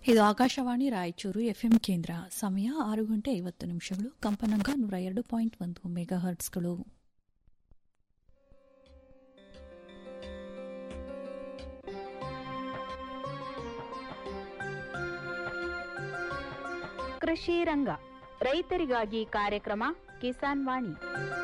ಇದು ಆಕಾಶವಾಣಿ ರಾಯಚೂರು ಎಫ್ಎಂ ಕೇಂದ್ರ ಸಮಯ ಆರು ಗಂಟೆ ಐವತ್ತು ನಿಮಿಷಗಳು ಕಂಪನಾಂಕ ನೂರ ಎರಡು ಪಾಯಿಂಟ್ ಒಂದು ಮೆಗಾ ಹರ್ಟ್ಸ್ಗಳು ಕೃಷಿ ರಂಗ ರೈತರಿಗಾಗಿ ಕಾರ್ಯಕ್ರಮ ಕಿಸಾನ್ ವಾಣಿ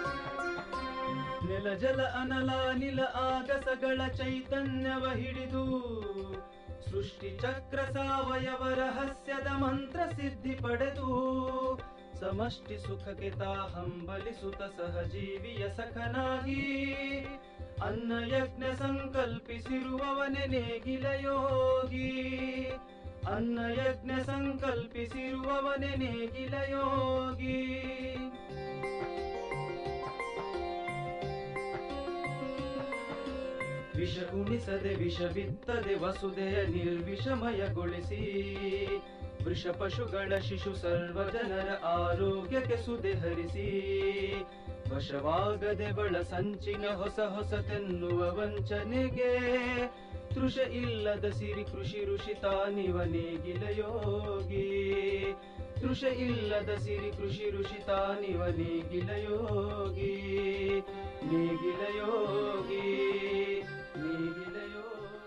ನೆಲ ಜಲ ಅನಲ ನಿಲ ಆಗಸಗಳ ಚೈತನ್ಯವ ಹಿಡಿದು ಸೃಷ್ಟಿ ಚಕ್ರ ಸಾವಯವ ರಹಸ್ಯದ ಮಂತ್ರ ಸಿದ್ಧಿ ಪಡೆದು ಸಮಷ್ಟಿ ಸುಖಕ್ಕೆ ತಾ ಹಂಬಲಿಸುತ್ತ ಸಹಜೀವಿಯ ಸಖನಾಗಿ ಅನ್ನ ಯಜ್ಞ ಸಂಕಲ್ಪಿಸಿರುವವನೆ ನೇಗಿಲ ಯೋಗಿ ಅನ್ನ ಯಜ್ಞ ಸಂಕಲ್ಪಿಸಿರುವವನೆ ನೇಗಿಲ ಯೋಗಿ ವಿಷ ಉಣಿಸದೆ ವಿಷ ಬಿತ್ತದೆ ವಸುದೆಯ ನಿರ್ವಿಷಮಯಗೊಳಿಸಿ ವೃಷ ಪಶುಗಳ ಶಿಶು ಸರ್ವ ಜನರ ಆರೋಗ್ಯಕ್ಕೆ ಸುದೆ ಹರಿಸಿ ವಶವಾಗದೆ ಬಳ ಸಂಚಿನ ಹೊಸ ಹೊಸತೆನ್ನುವ ವಂಚನೆಗೆ ತೃಷ ಇಲ್ಲದ ಸಿರಿ ಕೃಷಿ ಋಷಿ ತಾನಿವ ನೇಗಿಲ ಯೋಗಿ ತೃಷ ಇಲ್ಲದ ಸಿರಿ ಕೃಷಿ ಋಷಿ ತಾನಿವ ನೇಗಿಲ ಯೋಗಿ ನೇಗಿಲ ಯೋಗಿ ನೇಗಿಲ ಯೋಗಿ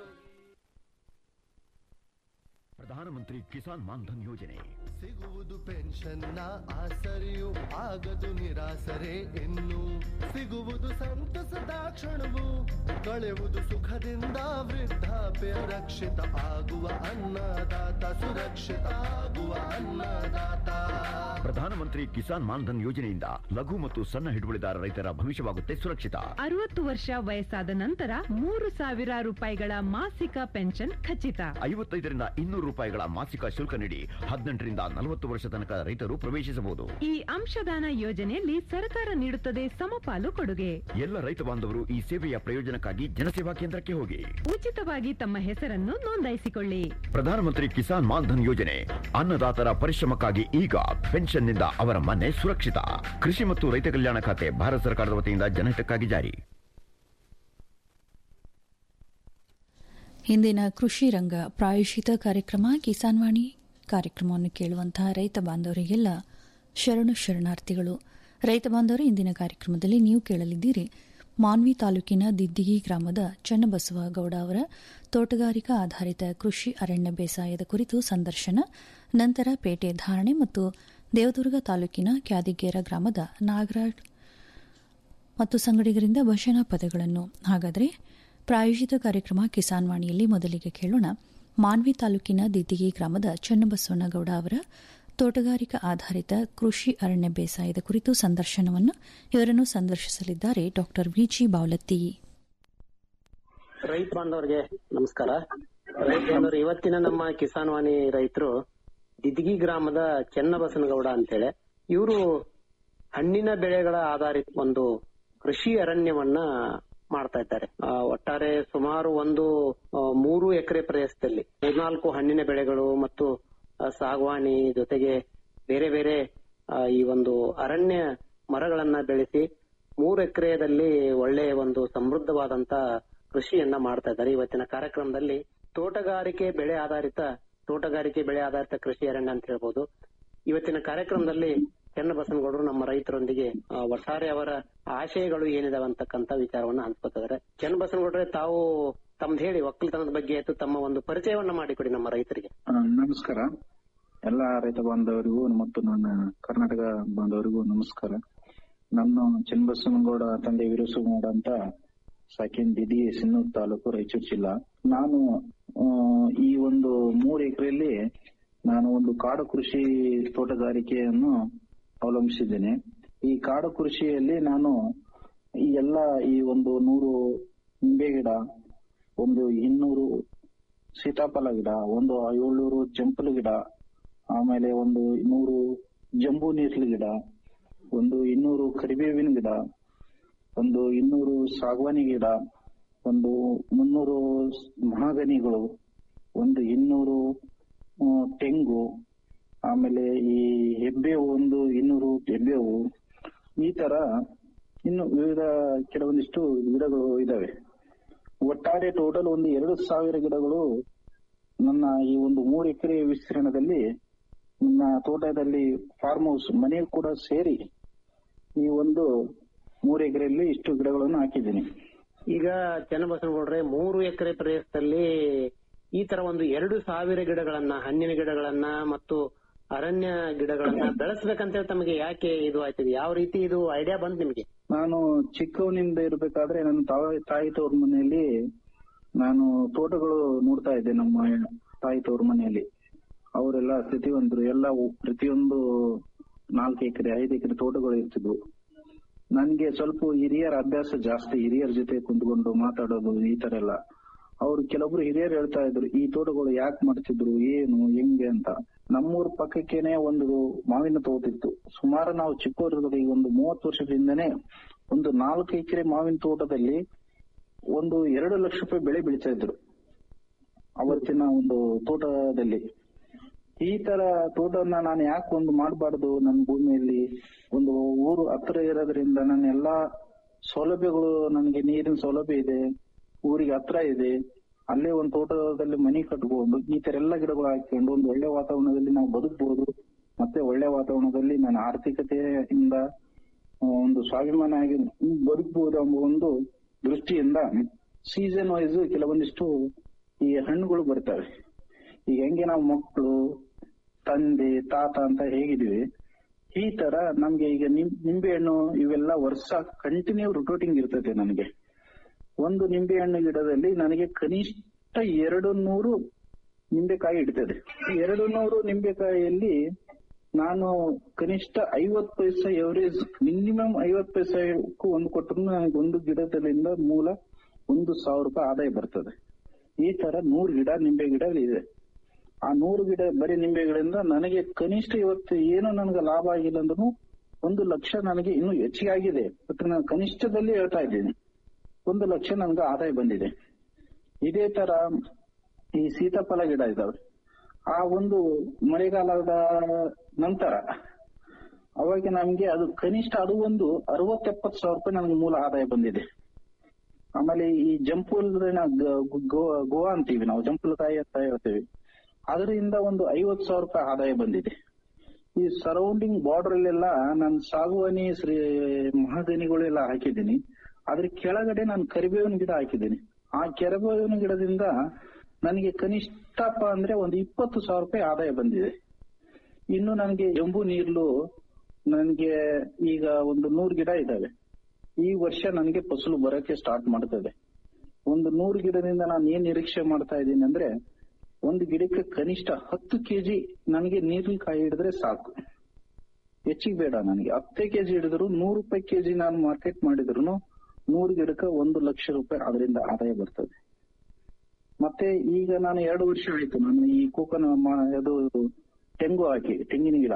ಪ್ರಧಾನಮಂತ್ರಿ ಕಿಸಾನ್ ಮಾನ್ಧನ್ ಯೋಜನೆ ಸಿಗುವುದು ಪೆನ್ಷನ್ನ ಆಸರೆಯು ಆಗದು ನಿರಾಸರೆ ಇನ್ನು ಸಿಗುವುದು ಸಂತಸದ ಕ್ಷಣವು ಕಳೆವುದು ಸುಖದಿಂದ ವೃದ್ಧಾಪ್ಯ ರಕ್ಷಿತ ಆಗುವ ಅನ್ನದಾತ ಸುರಕ್ಷಿತ ಆಗುವ ಅನ್ನದಾತ ಪ್ರಧಾನಮಂತ್ರಿ ಕಿಸಾನ್ ಮಾನ್ಧನ್ ಯೋಜನೆಯಿಂದ ಲಘು ಮತ್ತು ಸಣ್ಣ ಹಿಡುವಳಿದಾರ ರೈತರ ಭವಿಷ್ಯವಾಗುತ್ತೆ ಸುರಕ್ಷಿತ ಅರವತ್ತು ವರ್ಷ ವಯಸ್ಸಾದ ನಂತರ ಮೂರು ಸಾವಿರ ರೂಪಾಯಿಗಳ ಮಾಸಿಕ ಪೆನ್ಷನ್ ಖಚಿತ ಐವತ್ತೈದರಿಂದ ಇನ್ನೂರು ರೂಪಾಯಿಗಳ ಮಾಸಿಕ ಶುಲ್ಕ ನೀಡಿ ಹದಿನೆಂಟರಿಂದ ನಲವತ್ತು ವರ್ಷ ತನಕ ರೈತರು ಪ್ರವೇಶಿಸಬಹುದು ಈ ಅಂಶದಾನ ಯೋಜನೆಯಲ್ಲಿ ಸರ್ಕಾರ ನೀಡುತ್ತದೆ ಸಮಪಾಲು ಕೊಡುಗೆ ಎಲ್ಲ ರೈತ ಬಾಂಧವರು ಈ ಸೇವೆಯ ಪ್ರಯೋಜನಕ್ಕಾಗಿ ಜನಸೇವಾ ಕೇಂದ್ರಕ್ಕೆ ಹೋಗಿ ಉಚಿತವಾಗಿ ತಮ್ಮ ಹೆಸರನ್ನು ನೋಂದಾಯಿಸಿಕೊಳ್ಳಿ ಪ್ರಧಾನಮಂತ್ರಿ ಕಿಸಾನ್ ಮಾನ್ಧನ್ ಯೋಜನೆ ಅನ್ನದಾತರ ಪರಿಶ್ರಮಕ್ಕಾಗಿ ಈಗ ಪೆನ್ಷನ್ನಿಂದ ಅವರ ಮನೆ ಸುರಕ್ಷಿತ ಕೃಷಿ ಮತ್ತು ರೈತ ಕಲ್ಯಾಣ ಖಾತೆ ಭಾರತ ಸರ್ಕಾರದ ವತಿಯಿಂದ ಜನಹಿತಕ್ಕಾಗಿ ಜಾರಿ ಇಂದಿನ ಕೃಷಿ ರಂಗ ಪ್ರಾಯೋಜಿತ ಕಾರ್ಯಕ್ರಮ ಕಿಸಾನ್ ವಾಣಿ ಕಾರ್ಯಕ್ರಮವನ್ನು ಕೇಳುವಂತಹ ರೈತ ಬಾಂಧವರಿಗೆಲ್ಲ ಶರಣು ಶರಣಾರ್ಥಿಗಳು ರೈತ ಬಾಂಧವರು ಇಂದಿನ ಕಾರ್ಯಕ್ರಮದಲ್ಲಿ ನೀವು ಕೇಳಲಿದ್ದೀರಿ ಮಾನ್ವಿ ತಾಲೂಕಿನ ದಿದ್ದಿಗಿ ಗ್ರಾಮದ ಚನ್ನಬಸವ ಗೌಡ ಅವರ ತೋಟಗಾರಿಕಾ ಆಧಾರಿತ ಕೃಷಿ ಅರಣ್ಯ ಬೇಸಾಯದ ಕುರಿತು ಸಂದರ್ಶನ ನಂತರ ಪೇಟೆ ಧಾರಣೆ ಮತ್ತು ದೇವದುರ್ಗ ತಾಲೂಕಿನ ಕ್ಯಾದಿಗೇರ ಗ್ರಾಮದ ನಾಗರಾಜ್ ಮತ್ತು ಸಂಗಡಿಗರಿಂದ ಭಜನಾ ಪದಗಳನ್ನು ಹಾಗಾದರೆ ಪ್ರಾಯೋಜಿತ ಕಾರ್ಯಕ್ರಮ ಕಿಸಾನ್ ವಾಣಿಯಲ್ಲಿ ಮೊದಲಿಗೆ ಕೇಳೋಣ ಮಾನ್ವಿ ತಾಲೂಕಿನ ದಿದ್ದಿಗಿ ಗ್ರಾಮದ ಚನ್ನಬಸವನಗೌಡ ಅವರ ತೋಟಗಾರಿಕಾ ಆಧಾರಿತ ಕೃಷಿ ಅರಣ್ಯ ಬೇಸಾಯದ ಕುರಿತು ಸಂದರ್ಶನವನ್ನು ಇವರನ್ನು ಸಂದರ್ಶಿಸಲಿದ್ದಾರೆ ಡಾ ವಿಜಿ ಬಾವಲತ್ತಿ ರೈತ ಬಾಂಧವರಿಗೆ ನಮಸ್ಕಾರ ರೈತ ಬಾಂಧವರು ಇವತ್ತಿನ ನಮ್ಮ ಕಿಸಾನ್ ವಾಣಿ ರೈತರು ದಿದ್ಗಿ ಗ್ರಾಮದ ಚೆನ್ನಬಸನಗೌಡ ಅಂತೇಳಿ ಇವರು ಹಣ್ಣಿನ ಬೆಳೆಗಳ ಆಧಾರಿತ ಒಂದು ಕೃಷಿ ಅರಣ್ಯವನ್ನ ಮಾಡ್ತಾ ಇದ್ದಾರೆ ಆ, ಒಟ್ಟಾರೆ ಸುಮಾರು ಒಂದು ಆ, ಮೂರು ಎಕರೆ ಪ್ರದೇಶದಲ್ಲಿ ಮೂರ್ನಾಲ್ಕು ಹಣ್ಣಿನ ಬೆಳೆಗಳು ಮತ್ತು ಆ, ಸಾಗವಾಣಿ ಜೊತೆಗೆ ಬೇರೆ ಬೇರೆ ಆ, ಈ ಒಂದು ಅರಣ್ಯ ಮರಗಳನ್ನ ಬೆಳೆಸಿ ಮೂರು ಎಕರೆಯಲ್ಲಿ ಒಳ್ಳೆಯ ಒಂದು ಸಮೃದ್ಧವಾದಂತ ಕೃಷಿಯನ್ನ ಮಾಡ್ತಾ ಇದ್ದಾರೆ ಇವತ್ತಿನ ಕಾರ್ಯಕ್ರಮದಲ್ಲಿ ತೋಟಗಾರಿಕೆ ಬೆಳೆ ಆಧಾರಿತ ತೋಟಗಾರಿಕೆ ಬೆಳೆ ಆಧಾರಿತ ಕೃಷಿ ಅರಣ್ಯ ಅಂತ ಹೇಳ್ಬೋದು ಇವತ್ತಿನ ಕಾರ್ಯಕ್ರಮದಲ್ಲಿ ಚನ್ನಬಸನಗೌಡರು ನಮ್ಮ ರೈತರೊಂದಿಗೆ ಆ, ಒಟ್ಟಾರೆ ಅವರ ಆಶಯಗಳು ಏನಿದಾವೆ ಅಂತಕ್ಕಂತ ವಿಚಾರವನ್ನ ಹಂಚ್ಕೋತಿದ್ದಾರೆ ಚನ್ನಬಸನಗೌಡ್ರೆ ತಾವು ತಮ್ದು ಹೇಳಿ ಒಕ್ಕಲ್ತನದ ಬಗ್ಗೆ ಆಯ್ತು ತಮ್ಮ ಒಂದು ಪರಿಚಯವನ್ನ ಮಾಡಿಕೊಡಿ ನಮ್ಮ ರೈತರಿಗೆ ಆ, ನಮಸ್ಕಾರ ಎಲ್ಲ ರೈತ ಬಾಂಧವರಿಗೂ ಮತ್ತು ನನ್ನ ಕರ್ನಾಟಕ ಬಾಂಧವರಿಗೂ ನಮಸ್ಕಾರ ನಾನು ಚನ್ನಬಸವನಗೌಡ ತಂದೆ ವೀರಸೋಮಗೌಡ ಅಂತ ಸಾಕಿನ್ ದಿದಿ ಸಿನ್ನೂರು ತಾಲೂಕು ರಾಯಚೂರು ಜಿಲ್ಲಾ ನಾನು ಆ, ಈ ಒಂದು ಮೂರು ಎಕರೆಯಲ್ಲಿ ನಾನು ಒಂದು ಕಾಡು ಕೃಷಿ ತೋಟಗಾರಿಕೆಯನ್ನು ಅವಲಂಬಿಸಿದ್ದೇನೆ ಈ ಕಾಡು ಕೃಷಿಯಲ್ಲಿ ನಾನು ಈ ಎಲ್ಲ ಈ ಒಂದು ನೂರು ನಿಂಬೆ ಗಿಡ ಒಂದು ಇನ್ನೂರು ಸೀತಾಫಲ ಗಿಡ ಒಂದು ಏಳ್ನೂರು ಜಂಪಲು ಗಿಡ ಆಮೇಲೆ ಒಂದು ನೂರು ಜಂಬೂ ನೀರ್ಲಿ ಗಿಡ ಒಂದು ಇನ್ನೂರು ಕರಿಬೇವಿನ ಗಿಡ ಒಂದು ಇನ್ನೂರು ಸಾಗವಾನಿ ಗಿಡ ಒಂದು ಮುನ್ನೂರು ಮಹಾಗನಿಗಳು ಒಂದು ಇನ್ನೂರು ಆ, ತೆಂಗು ಆಮೇಲೆ ಈ ಹೆಬ್ಬೇವು ಒಂದು ಇನ್ನೂರು ಹೆಬ್ಬೇವು ಈ ತರ ಇನ್ನು ವಿವಿಧ ಕೆಲವೊಂದಿಷ್ಟು ಗಿಡಗಳು ಇದಾವೆ ಒಟ್ಟಾರೆ ಟೋಟಲ್ ಒಂದು ಎರಡು ಸಾವಿರ ಗಿಡಗಳು ನನ್ನ ಈ ಒಂದು ಮೂರು ಎಕರೆ ವಿಸ್ತೀರ್ಣದಲ್ಲಿ ನನ್ನ ತೋಟದಲ್ಲಿ ಫಾರ್ಮ್ ಹೌಸ್ ಮನೆ ಕೂಡ ಸೇರಿ ಈ ಒಂದು ಮೂರು ಎಕರೆಯಲ್ಲಿ ಇಷ್ಟು ಗಿಡಗಳನ್ನು ಹಾಕಿದ್ದೀನಿ ಈಗ ಚನ್ನಬಸವಗೌಡ್ರೆ ಮೂರು ಎಕರೆ ಪ್ರದೇಶದಲ್ಲಿ ಈ ತರ ಒಂದು ಎರಡು ಸಾವಿರ ಗಿಡಗಳನ್ನ ಹಣ್ಣಿನ ಗಿಡಗಳನ್ನ ಮತ್ತು ಅರಣ್ಯ ಗಿಡಗಳನ್ನ ಬೆಳೆಸ್ಬೇಕಂತೇಳಿ ತಮಗೆ ಯಾಕೆ ಇದು ಆಯ್ತದೆ ಯಾವ ರೀತಿ ಇದು ಐಡಿಯಾ ಬಂದ್ ನಿಮ್ಗೆ ನಾನು ಚಿಕ್ಕವನಿಂದ ಇರ್ಬೇಕಾದ್ರೆ ನನ್ನ ತಾಯಿ ತಾಯಿ ತವ್ರ ಮನೆಯಲ್ಲಿ ನಾನು ತೋಟಗಳು ನೋಡ್ತಾ ಇದ್ದೆ ನಮ್ಮ ತಾಯಿ ತವ್ರ ಮನೆಯಲ್ಲಿ ಅವರೆಲ್ಲ ಸ್ಥಿತಿವಂತರು ಎಲ್ಲ ಪ್ರತಿಯೊಂದು ನಾಲ್ಕು ಎಕರೆ ಐದು ಎಕರೆ ತೋಟಗಳು ಇರ್ತಿದ್ವು ನನ್ಗೆ ಸ್ವಲ್ಪ ಹಿರಿಯರ ಅಭ್ಯಾಸ ಜಾಸ್ತಿ ಹಿರಿಯರ ಜೊತೆ ಕುಂತ್ಕೊಂಡು ಮಾತಾಡೋದು ಈ ತರ ಎಲ್ಲ ಅವ್ರು ಕೆಲವೊಬ್ರು ಹಿರಿಯರು ಹೇಳ್ತಾ ಇದ್ರು ಈ ತೋಟಗಳು ಯಾಕೆ ಮಾಡ್ತಿದ್ರು ಏನು ಹೆಂಗೆ ಅಂತ ನಮ್ಮೂರ್ ಪಕ್ಕಕ್ಕೇನೆ ಒಂದು ಮಾವಿನ ತೋಟ ಇತ್ತು ಸುಮಾರು ನಾವು ಚಿಕ್ಕವರಿದ್ದಾಗ ಈಗ ಒಂದು ಮೂವತ್ತು ವರ್ಷದಿಂದನೇ ಒಂದು ನಾಲ್ಕು ಎಕರೆ ಮಾವಿನ ತೋಟದಲ್ಲಿ ಒಂದು ಎರಡು ಲಕ್ಷ ರೂಪಾಯಿ ಬೆಳೆ ಬೆಳೀತಾ ಇದ್ರು ಅವತ್ತಿನ ಒಂದು ತೋಟದಲ್ಲಿ ಈ ತರ ತೋಟವನ್ನ ನಾನು ಯಾಕೆ ಒಂದು ಮಾಡಬಾರ್ದು ನನ್ನ ಭೂಮಿಯಲ್ಲಿ ಒಂದು ಊರು ಹತ್ರ ಇರೋದ್ರಿಂದ ನನ್ನ ಎಲ್ಲಾ ಸೌಲಭ್ಯಗಳು ನನಗೆ ನೀರಿನ ಸೌಲಭ್ಯ ಇದೆ ಊರಿಗೆ ಹತ್ರ ಇದೆ ಅಲ್ಲೇ ಒಂದು ತೋಟದಲ್ಲಿ ಮನೆ ಕಟ್ಕೊಂಡು ಈ ತರ ಎಲ್ಲ ಗಿಡಗಳು ಹಾಕೊಂಡು ಒಂದು ಒಳ್ಳೆ ವಾತಾವರಣದಲ್ಲಿ ನಾವು ಬದುಕಬಹುದು ಮತ್ತೆ ಒಳ್ಳೆ ವಾತಾವರಣದಲ್ಲಿ ನನ್ನ ಆರ್ಥಿಕತೆಯಿಂದ ಆ, ಒಂದು ಸ್ವಾಭಿಮಾನ ಆಗಿ ಬದುಕಬಹುದು ಎಂಬ ಒಂದು ದೃಷ್ಟಿಯಿಂದ ಸೀಸನ್ ವೈಸ್ ಕೆಲವೊಂದಿಷ್ಟು ಈ ಹಣ್ಣುಗಳು ಬರ್ತವೆ ಈಗ ಹೆಂಗೆ ನಾವು ಮಕ್ಕಳು ತಂದೆ ತಾತ ಅಂತ ಹೇಗಿದೀವಿ ಈ ತರ ನಮ್ಗೆ ಈಗ ನಿಮ್ ನಿಂಬೆ ಹಣ್ಣು ಇವೆಲ್ಲ ವರ್ಷ ಕಂಟಿನ್ಯೂ ರಿಟೋಟಿಂಗ್ ಇರ್ತದೆ ನನಗೆ ಒಂದು ನಿಂಬೆ ಹಣ್ಣು ಗಿಡದಲ್ಲಿ ನನಗೆ ಕನಿಷ್ಠ ಎರಡು ನೂರು ನಿಂಬೆಕಾಯಿ ಇಡ್ತದೆ ಈ ಎರಡು ನೂರು ನಿಂಬೆಕಾಯಿಯಲ್ಲಿ ನಾನು ಕನಿಷ್ಠ ಐವತ್ ಪೈಸೆ ಎವರೇಜ್ ಮಿನಿಮಮ್ ಐವತ್ ಪೈಸೆಕ್ಕೂ ಒಂದು ಕೊಟ್ಟರು ನನಗೆ ಒಂದು ಗಿಡದಲ್ಲಿಂದ ಮೂಲ ಒಂದು ಸಾವಿರ ರೂಪಾಯಿ ಆದಾಯ ಬರ್ತದೆ ಈ ತರ ನೂರು ಗಿಡ ನಿಂಬೆ ಗಿಡ ಇದೆ ಆ ನೂರು ಗಿಡ ಬರೀ ನಿಂಬೆ ಗಿಡದಿಂದ ನನಗೆ ಕನಿಷ್ಠ ಇವತ್ತು ಏನು ನನಗೆ ಲಾಭ ಆಗಿಲ್ಲ ಅಂದ್ರೂ ಒಂದು ಲಕ್ಷ ನನಗೆ ಇನ್ನೂ ಹೆಚ್ಚಿಗೆ ಆಗಿದೆ ಬಟ್ ನಾನು ಕನಿಷ್ಠದಲ್ಲಿ ಹೇಳ್ತಾ ಇದ್ದೀನಿ ಒಂದು ಲಕ್ಷ ನನಗೆ ಆದಾಯ ಬಂದಿದೆ ಇದೇ ತರ ಈ ಸೀತಾಫಲ ಗಿಡ ಇದಾವೆ ಆ ಒಂದು ಮಳೆಗಾಲದ ನಂತರ ಅವಾಗ ನಮ್ಗೆ ಅದು ಕನಿಷ್ಠ ಅದು ಒಂದು ಅರವತ್ತೆಪ್ಪತ್ತು ಸಾವಿರ ರೂಪಾಯಿ ನನಗೆ ಮೂಲ ಆದಾಯ ಬಂದಿದೆ ಆಮೇಲೆ ಈ ಜಂಪುಲ್ ಗೋವಾ ಅಂತೀವಿ ನಾವು ಜಂಪುಲ್ ಕಾಯಿ ಅಂತ ಹೇಳ್ತೇವೆ ಅದರಿಂದ ಒಂದು ಐವತ್ತು ಸಾವಿರ ರೂಪಾಯಿ ಆದಾಯ ಬಂದಿದೆ ಈ ಸರೌಂಡಿಂಗ್ ಬಾರ್ಡರ್ ಅಲ್ಲೆಲ್ಲ ನಾನು ಸಾಗುವಾನಿ ಶ್ರೀ ಮಹಾಗನಿಗಳೆಲ್ಲ ಹಾಕಿದ್ದೀನಿ ಅದ್ರ ಕೆಳಗಡೆ ನಾನು ಕರಿಬೇವಿನ ಗಿಡ ಹಾಕಿದ್ದೀನಿ ಆ ಕರಿಬೇವಿನ ಗಿಡದಿಂದ ನನಗೆ ಕನಿಷ್ಠಪ್ಪ ಅಂದ್ರೆ ಒಂದು ಇಪ್ಪತ್ತು ಸಾವಿರ ರೂಪಾಯಿ ಆದಾಯ ಬಂದಿದೆ ಇನ್ನು ನನಗೆ ಜಂಬು ನೀರ್ಲು ನನಗೆ ಈಗ ಒಂದು ನೂರು ಗಿಡ ಇದಾವೆ ಈ ವರ್ಷ ನನಗೆ ಫಸಲು ಬರೋಕೆ ಸ್ಟಾರ್ಟ್ ಮಾಡ್ತದೆ ಒಂದು ನೂರು ಗಿಡದಿಂದ ನಾನು ಏನ್ ನಿರೀಕ್ಷೆ ಮಾಡ್ತಾ ಇದ್ದೀನಿ ಅಂದ್ರೆ ಒಂದು ಗಿಡಕ್ಕೆ ಕನಿಷ್ಠ ಹತ್ತು ಕೆಜಿ ನನಗೆ ನೀರ್ಲಿ ಕಾಯಿ ಹಿಡಿದ್ರೆ ಸಾಕು ಹೆಚ್ಚಿಗೆ ಬೇಡ ನನಗೆ ಹತ್ತೇ ಕೆಜಿ ಹಿಡಿದ್ರು ನೂರು ರೂಪಾಯಿ ಕೆಜಿ ನಾನು ಮಾರ್ಕೆಟ್ ಮಾಡಿದ್ರು ನೂರು ಗಿಡಕ್ಕೆ ಒಂದು ಲಕ್ಷ ರೂಪಾಯಿ ಅದರಿಂದ ಆದಾಯ ಬರ್ತದೆ ಮತ್ತೆ ಈಗ ನಾನು ಎರಡು ವರ್ಷ ಆಯ್ತು ನಾನು ಈ ಕೋಕನ ಅದು ತೆಂಗು ಹಾಕಿ ತೆಂಗಿನ ಗಿಡ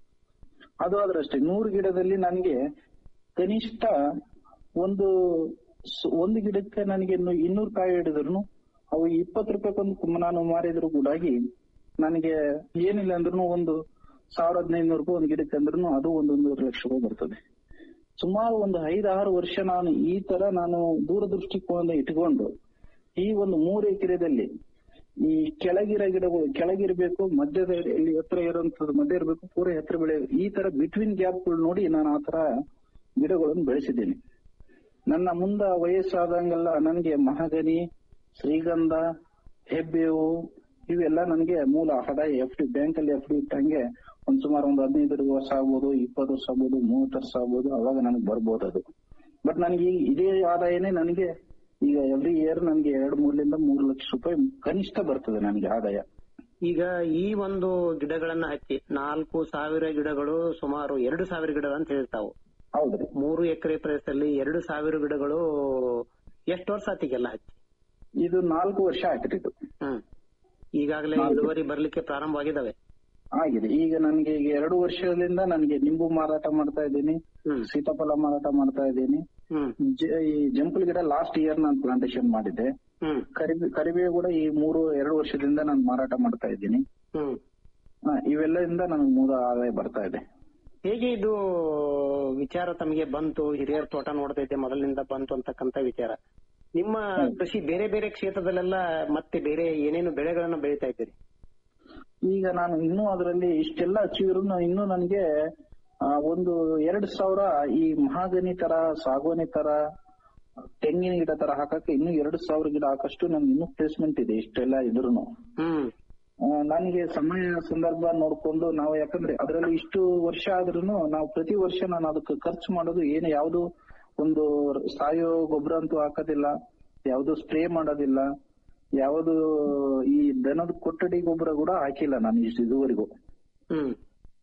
ಅದು ಆದ್ರಷ್ಟೇ ನೂರು ಗಿಡದಲ್ಲಿ ನನಗೆ ಕನಿಷ್ಠ ಒಂದು ಸ- ಒಂದು ಗಿಡಕ್ಕೆ ನನಗೆ ಇನ್ನು ಇನ್ನೂರು ಕಾಯಿ ಹಿಡಿದ್ರು ಅವು ಇಪ್ಪತ್ತು ರೂಪಾಯಿಗೊಂದು ನಾನು ಮಾರಿದ್ರು ಕೂಡ ನನಗೆ ಏನಿಲ್ಲ ಅಂದ್ರೂ ಒಂದು ಸಾವಿರ ಹದಿನೈದು ರೂಪಾಯಿ ಒಂದು ಗಿಡಕ್ಕೆ ಅಂದ್ರೂ ಅದು ಒಂದೊಂದೂವರೆ ಲಕ್ಷ ರೂಪಾಯಿ ಬರ್ತದೆ ಸುಮಾರು ಒಂದು ಐದಾರು ವರ್ಷ ನಾನು ಈ ತರ ನಾನು ದೂರದೃಷ್ಟಿಕೋನ ಇಟ್ಕೊಂಡು ಈ ಒಂದು ಮೂರು ಎಕರೆದಲ್ಲಿ ಈ ಕೆಳಗಿರ ಗಿಡಗಳು ಕೆಳಗಿರ್ಬೇಕು ಮಧ್ಯದ ಇಲ್ಲಿ ಎತ್ತರ ಇರುವಂತದ್ದು ಮಧ್ಯ ಇರಬೇಕು ಪೂರ ಎತ್ತರ ಬೆಳೆ ಈ ತರ ಬಿಟ್ವೀನ್ ಗ್ಯಾಪ್ಗಳು ನೋಡಿ ನಾನು ಆ ತರ ಗಿಡಗಳನ್ನು ಬೆಳೆಸಿದ್ದೀನಿ ನನ್ನ ಮುಂದ ವಯಸ್ಸಾದಂಗೆಲ್ಲ ನನಗೆ ಮಹಾಗನಿ ಶ್ರೀಗಂಧ ಹೆಬ್ಬೇವು ಇವೆಲ್ಲ ನನಗೆ ಮೂಲ ಆದಾಯ ಎಫ್ ಡಿ ಬ್ಯಾಂಕ್ ಅಲ್ಲಿ ಎಫ್ ಡಿ ಇಟ್ಟಂಗೆ ಒಂದ್ ಸುಮಾರು ಒಂದು ಹದಿನೈದು ವರ್ಷ ಆಗ್ಬೋದು ಇಪ್ಪತ್ತು ವರ್ಷ ಆಗ್ಬೋದು ಮೂವತ್ತು ವರ್ಷ ಆಗ್ಬೋದು ಅವಾಗ ನನಗೆ ಬರ್ಬೋದು ಅದು ಬಟ್ ನನಗೆ ಈ ಇದೇ ಆದಾಯನೇ ನನಗೆ ಈಗ ಎವ್ರಿ ಇಯರ್ ನನಗೆ ಎರಡು ಮೂರರಿಂದ ಮೂರು ಲಕ್ಷ ರೂಪಾಯಿ ಕನಿಷ್ಠ ಬರ್ತದೆ ನನಗೆ ಆದಾಯ ಈಗ ಈ ಒಂದು ಗಿಡಗಳನ್ನ ಹಚ್ಚಿ ನಾಲ್ಕು ಸಾವಿರ ಗಿಡಗಳು ಸುಮಾರು ಎರಡು ಸಾವಿರ ಗಿಡ ಅಂತ ಹೇಳ್ತಾವು ಹೌದ್ರಿ ಮೂರು ಎಕರೆ ಪ್ರದೇಶದಲ್ಲಿ ಎರಡು ಸಾವಿರ ಗಿಡಗಳು ಎಷ್ಟು ವರ್ಷ ಆತಿಗೆಲ್ಲ ಹಚ್ಚಿ ಇದು ನಾಲ್ಕು ವರ್ಷ ಆಯ್ತು ಇದು ಹ್ಮ್ ಈಗಾಗಲೇ ಇಳುವರಿ ಬರ್ಲಿಕ್ಕೆ ಪ್ರಾರಂಭವಾಗಿದ್ದಾವೆ ಆಗಿದೆ ಈಗ ನನಗೆ ಈಗ ಎರಡು ವರ್ಷದಿಂದ ನನಗೆ ನಿಂಬು ಮಾರಾಟ ಮಾಡ್ತಾ ಇದ್ದೀನಿ ಹ್ಮ್ ಸೀತಾಫಲ ಮಾರಾಟ ಮಾಡ್ತಾ ಇದ್ದೀನಿ ಹ್ಮ್ ಜ- ಈ ಜಂಪಲ್ ಗಿಡ ಲಾಸ್ಟ್ ಇಯರ್ ನಾನು ಪ್ಲಾಂಟೇಶನ್ ಮಾಡಿದ್ದೆ ಹ್ಮ್ ಕರಿಬೇ ಕರಿಬೇವು ಕೂಡ ಈ ಮೂರು ಎರಡು ವರ್ಷದಿಂದ ನಾನು ಮಾರಾಟ ಮಾಡ್ತಾ ಇದ್ದೀನಿ ಹ್ಮ್ ಹಾ, ಇವೆಲ್ಲದಿಂದ ನನಗೆ ಮೂಲ ಆದಾಯ ಬರ್ತಾ ಇದೆ ಹೇಗೆ ಇದು ವಿಚಾರ ತಮಗೆ ಬಂತು ಹಿರಿಯರ ತೋಟ ನೋಡ್ತಾ ಇದ್ದೆ ಮೊದಲಿನಿಂದ ಬಂತು ಅಂತಕ್ಕಂತ ವಿಚಾರ ನಿಮ್ಮ ಕೃಷಿ ಬೇರೆ ಬೇರೆ ಕ್ಷೇತ್ರದಲ್ಲೆಲ್ಲ ಮತ್ತೆ ಬೇರೆ ಏನೇನು ಬೆಳೆಗಳನ್ನ ಬೆಳೀತಾ ಇದ್ದೀರಿ ಈಗ ನಾನು ಇನ್ನೂ ಅದರಲ್ಲಿ ಇಷ್ಟೆಲ್ಲ ಹಚ್ಚಿದ್ರು ಇನ್ನೂ ನನಗೆ ಆ, ಒಂದು ಎರಡ್ ಸಾವಿರ ಈ ಮಹಾಗನಿ ತರ ಸಾಗುವಾನಿ ತರ ತೆಂಗಿನ ಗಿಡ ತರ ಹಾಕಕ್ಕೆ ಇನ್ನೂ ಎರಡು ಸಾವಿರ ಗಿಡ ಹಾಕಷ್ಟು ನನ್ಗೆ ಇನ್ನೂ ಪ್ಲೇಸ್ಮೆಂಟ್ ಇದೆ ಇಷ್ಟೆಲ್ಲ ಇದ್ರೂನು ಹ್ಮ್ ಆ, ನನಗೆ ಸಮಯ ಸಂದರ್ಭ ನೋಡ್ಕೊಂಡು ನಾವು ಯಾಕಂದ್ರೆ ಅದರಲ್ಲಿ ಇಷ್ಟು ವರ್ಷ ಆದ್ರೂನು ನಾವು ಪ್ರತಿ ವರ್ಷ ನಾನು ಅದಕ್ಕೆ ಖರ್ಚು ಮಾಡೋದು ಏನು ಯಾವ್ದು ಒಂದು ಸಾವಯವ ಗೊಬ್ಬರ ಅಂತೂ ಹಾಕೋದಿಲ್ಲ ಯಾವ್ದು ಸ್ಪ್ರೇ ಮಾಡೋದಿಲ್ಲ ಯಾವುದು ಈ ದನದ ಕೊಠಡಿ ಗೊಬ್ಬರ ಕೂಡ ಹಾಕಿಲ್ಲ ನಾನು ಇಷ್ಟು ಇದುವರೆಗೂ ಹ್ಮ್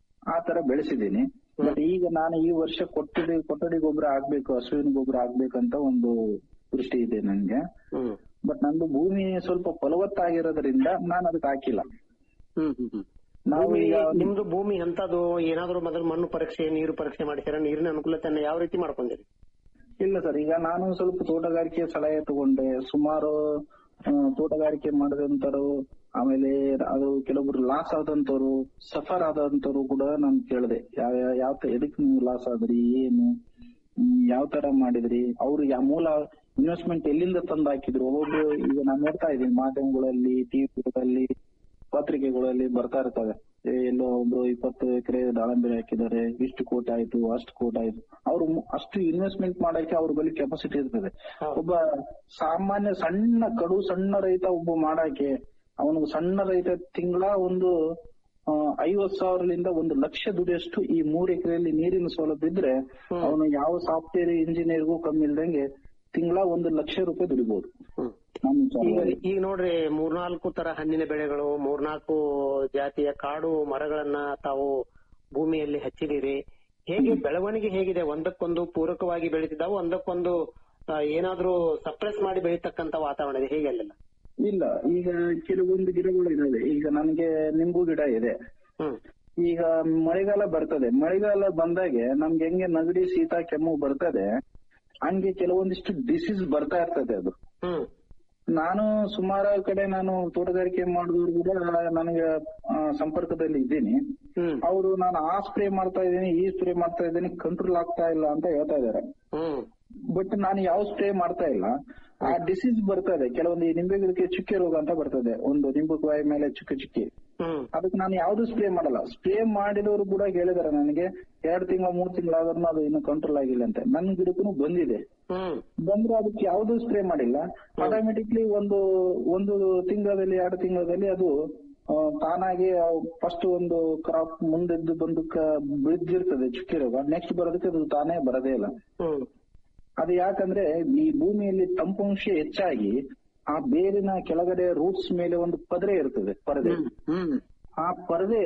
ಆ ತರ ಬೆಳೆಸಿದ್ದೀನಿ ಬಟ್ ಈಗ ನಾನು ಈ ವರ್ಷ ಕೊಠಡಿ ಕೊಠಡಿ ಗೊಬ್ಬರ ಹಾಕ್ಬೇಕು ಹಸುವಿನ ಗೊಬ್ಬರ ಹಾಕ್ಬೇಕಂತ ಒಂದು ದೃಷ್ಟಿ ಇದೆ ನನ್ಗೆ ಹ್ಮ್ ಬಟ್ ನಂದು ಭೂಮಿ ಸ್ವಲ್ಪ ಫಲವತ್ತಾಗಿರೋದ್ರಿಂದ ನಾನು ಅದಕ್ಕೆ ಹಾಕಿಲ್ಲ ಹ್ಮ್ ಹ್ಮ್ ಹ್ಮ್ ನಾವು ಭೂಮಿ ಈಗ ನಿಮ್ದು ಭೂಮಿ ಎಂತದು ಏನಾದ್ರು ಮೊದಲು ಮಣ್ಣು ಪರೀಕ್ಷೆ ನೀರು ಪರೀಕ್ಷೆ ಮಾಡಿಸಿರ ನೀರಿನ ಅನುಕೂಲತೆಯನ್ನ ಯಾವ ರೀತಿ ಮಾಡ್ಕೊಂಡಿರಿ ಇಲ್ಲ ಸರ್ ಈಗ ನಾನು ಸ್ವಲ್ಪ ತೋಟಗಾರಿಕೆ ಸಲಹೆ ತಗೊಂಡೆ ಸುಮಾರು ಆ, ತೋಟಗಾರಿಕೆ ಮಾಡಿದಂತರು ಆಮೇಲೆ ಅದು ಕೆಲವೊಬ್ರು ಲಾಸ್ ಆದಂತವ್ರು ಸಫರ್ ಆದಂತವ್ರು ಕೂಡ ನಾನು ಕೇಳಿದೆ ಯಾವ ಯಾವ ತ- ಎದಕ್ ನೀವು ಲಾಸ್ ಆದ್ರಿ ಏನು ಹ್ಮ್, ಯಾವ ತರ ಮಾಡಿದ್ರಿ ಅವ್ರು ಯಾವ ಮೂಲ ಇನ್ವೆಸ್ಟ್ಮೆಂಟ್ ಎಲ್ಲಿಂದ ತಂದು ಹಾಕಿದ್ರು ಒಬ್ಬೊಬ್ರು ಈಗ ನಾನು ನೋಡ್ತಾ ಇದ್ದೀನಿ ಮಾಧ್ಯಮಗಳಲ್ಲಿ ಟಿವಿಗಳಲ್ಲಿ ಪತ್ರಿಕೆಗಳಲ್ಲಿ ಬರ್ತಾ ಇರ್ತವೆ ಏ, ಎಲ್ಲೋ ಒಬ್ರು ಇಪ್ಪತ್ತು ಎಕರೆ ದಾಳಂಬೆ ಹಾಕಿದ್ದಾರೆ ಇಷ್ಟು ಕೋಟಿ ಆಯ್ತು ಅಷ್ಟು ಕೋಟಿ ಆಯ್ತು ಅವ್ರು ಮು- ಅಷ್ಟು ಇನ್ವೆಸ್ಟ್ಮೆಂಟ್ ಮಾಡಕ್ಕೆ ಅವ್ರ ಬಳಿ ಕೆಪಾಸಿಟಿ ಇರ್ತದೆ ಒಬ್ಬ ಸಾಮಾನ್ಯ ಸಣ್ಣ ಕಡು ಸಣ್ಣ ರೈತ ಒಬ್ಬ ಮಾಡಕ್ಕೆ ಅವನು ಸಣ್ಣ ರೈತ ತಿಂಗಳ ಒಂದು ಆ, ಐವತ್ ಸಾವಿರದಿಂದ ಒಂದು ಲಕ್ಷ ದುಡಿಯಷ್ಟು ಈ ಮೂರ್ ಎಕರೆಯಲ್ಲಿ ನೀರಿನ ಸೌಲಭ್ಯ ಇದ್ರೆ ಅವನು ಯಾವ ಸಾಫ್ಟ್ವೇರ್ ಇಂಜಿನಿಯರ್ಗೂ ಕಮ್ಮಿ ಇಲ್ದಂಗೆ ತಿಂಗಳ ಒಂದು ಲಕ್ಷ ರೂಪಾಯಿ ದುಡಿಬಹುದು ನಮ್ಮ ಈಗ ವಿಚಾರದಲ್ಲಿ. ಈಗ ನೋಡ್ರಿ ಮೂರ್ನಾಲ್ಕು ತರ ಹಣ್ಣಿನ ಬೆಳೆಗಳು ಮೂರ್ನಾಲ್ಕು ಜಾತಿಯ ಕಾಡು ಮರಗಳನ್ನ ತಾವು ಭೂಮಿಯಲ್ಲಿ ಹಚ್ಚಿದಿರಿ ಹೇಗೆ ಬೆಳವಣಿಗೆ ಹೇಗಿದೆ ಒಂದಕ್ಕೊಂದು ಪೂರಕವಾಗಿ ಬೆಳೀತಿದ್ದಾವು ಒಂದಕ್ಕೊಂದು ಆ, ಏನಾದ್ರೂ ಸಪ್ರೆಸ್ ಮಾಡಿ ಬೆಳೀತಕ್ಕಂತ ವಾತಾವರಣ ಇದೆ ಹೇಗೆ ಅಲ್ಲೆಲ್ಲ ಇಲ್ಲ ಈಗ ಕೆಲವೊಂದು ಗಿಡಗಳು ಇದಾವೆ ಈಗ ನನಗೆ ನಿಂಬು ಗಿಡ ಇದೆ ಹ್ಮ್ ಈಗ ಮಳೆಗಾಲ ಬರ್ತದೆ ಮಳೆಗಾಲ ಬಂದಾಗೆ ನಮ್ಗೆ ಹೆಂಗೆ ನಗಡಿ ಶೀತ ಕೆಮ್ಮು ಬರ್ತದೆ ಹಂಗೆ ಕೆಲವೊಂದಿಷ್ಟು ಡಿಸೀಸ್ ಬರ್ತಾ ಇರ್ತದೆ ಅದು ಹ್ಮ್ ನಾನು ಸುಮಾರು ಕಡೆ ನಾನು ತೋಟಗಾರಿಕೆ ಮಾಡಿದವ್ರು ಕೂಡ ನನಗೆ ಆ, ಸಂಪರ್ಕದಲ್ಲಿ ಇದ್ದೀನಿ ಹ್ಮ್ ಅವರು ನಾನು ಆ ಸ್ಪ್ರೇ ಮಾಡ್ತಾ ಇದ್ದೀನಿ ಈ ಸ್ಪ್ರೇ ಮಾಡ್ತಾ ಇದ್ದೀನಿ ಕಂಟ್ರೋಲ್ ಆಗ್ತಾ ಇಲ್ಲ ಅಂತ ಹೇಳ್ತಾ ಇದಾರೆ ಹ್ಮ್ ಬಟ್ ನಾನು ಯಾವ ಸ್ಪ್ರೇ ಮಾಡ್ತಾ ಇಲ್ಲ ಆ ಡಿಸೀಸ್ ಬರ್ತದೆ ಕೆಲವೊಂದು ಈ ನಿಂಬೆ ಗಿಡಕ್ಕೆ ಚುಕ್ಕೆ ರೋಗ ಅಂತ ಬರ್ತದೆ ಒಂದು ನಿಂಬೆಕಾಯಿ ಮೇಲೆ ಚುಕ್ಕೆ ಚುಕ್ಕಿ ಹ್ಮ್ ಅದಕ್ಕೆ ನಾನು ಯಾವ್ದು ಸ್ಪ್ರೇ ಮಾಡಲ್ಲ ಸ್ಪ್ರೇ ಮಾಡಿದವರು ಕೂಡ ಹೇಳಿದಾರೆ ನನಗೆ ಎರಡ್ ತಿಂಗಳ ಮೂರ್ ತಿಂಗಳಾದ್ರೂ ಅದು ಇನ್ನು ಕಂಟ್ರೋಲ್ ಆಗಿಲ್ಲ ಅಂತ ನನ್ನ ಗಿಡಕ್ಕೂ ಬಂದಿದೆ ಹ್ಮ್ ಬಂದ್ರೆ ಅದಕ್ಕೆ ಯಾವ್ದು ಸ್ಪ್ರೇ ಮಾಡಿಲ್ಲ ಆಟೋಮೆಟಿಕ್ಲಿ ಒಂದು ಒಂದು ತಿಂಗಳಲ್ಲಿ ಎರಡು ತಿಂಗಳಲ್ಲಿ ಅದು ಆ, ತಾನಾಗಿ ಫಸ್ಟ್ ಒಂದು ಕ್ರಾಪ್ ಮುಂದೆದ್ದು ಬಂದು ಕ- ಬಿದ್ದಿರ್ತದೆ ಚುಕ್ಕಿ ರೋಗ ನೆಕ್ಸ್ಟ್ ಬರೋದಕ್ಕೆ ಅದು ತಾನೇ ಬರೋದೇ ಇಲ್ಲ ಹ್ಮ್ ಅದು ಯಾಕಂದ್ರೆ ಈ ಭೂಮಿಯಲ್ಲಿ ತಂಪಾಂಶ ಹೆಚ್ಚಾಗಿ ಆ ಬೇರಿನ ಕೆಳಗಡೆ ರೂಟ್ಸ್ ಮೇಲೆ ಒಂದು ಪದರೆ ಇರ್ತದೆ ಪರದೆ ಹ್ಮ್ ಆ ಪರದೆ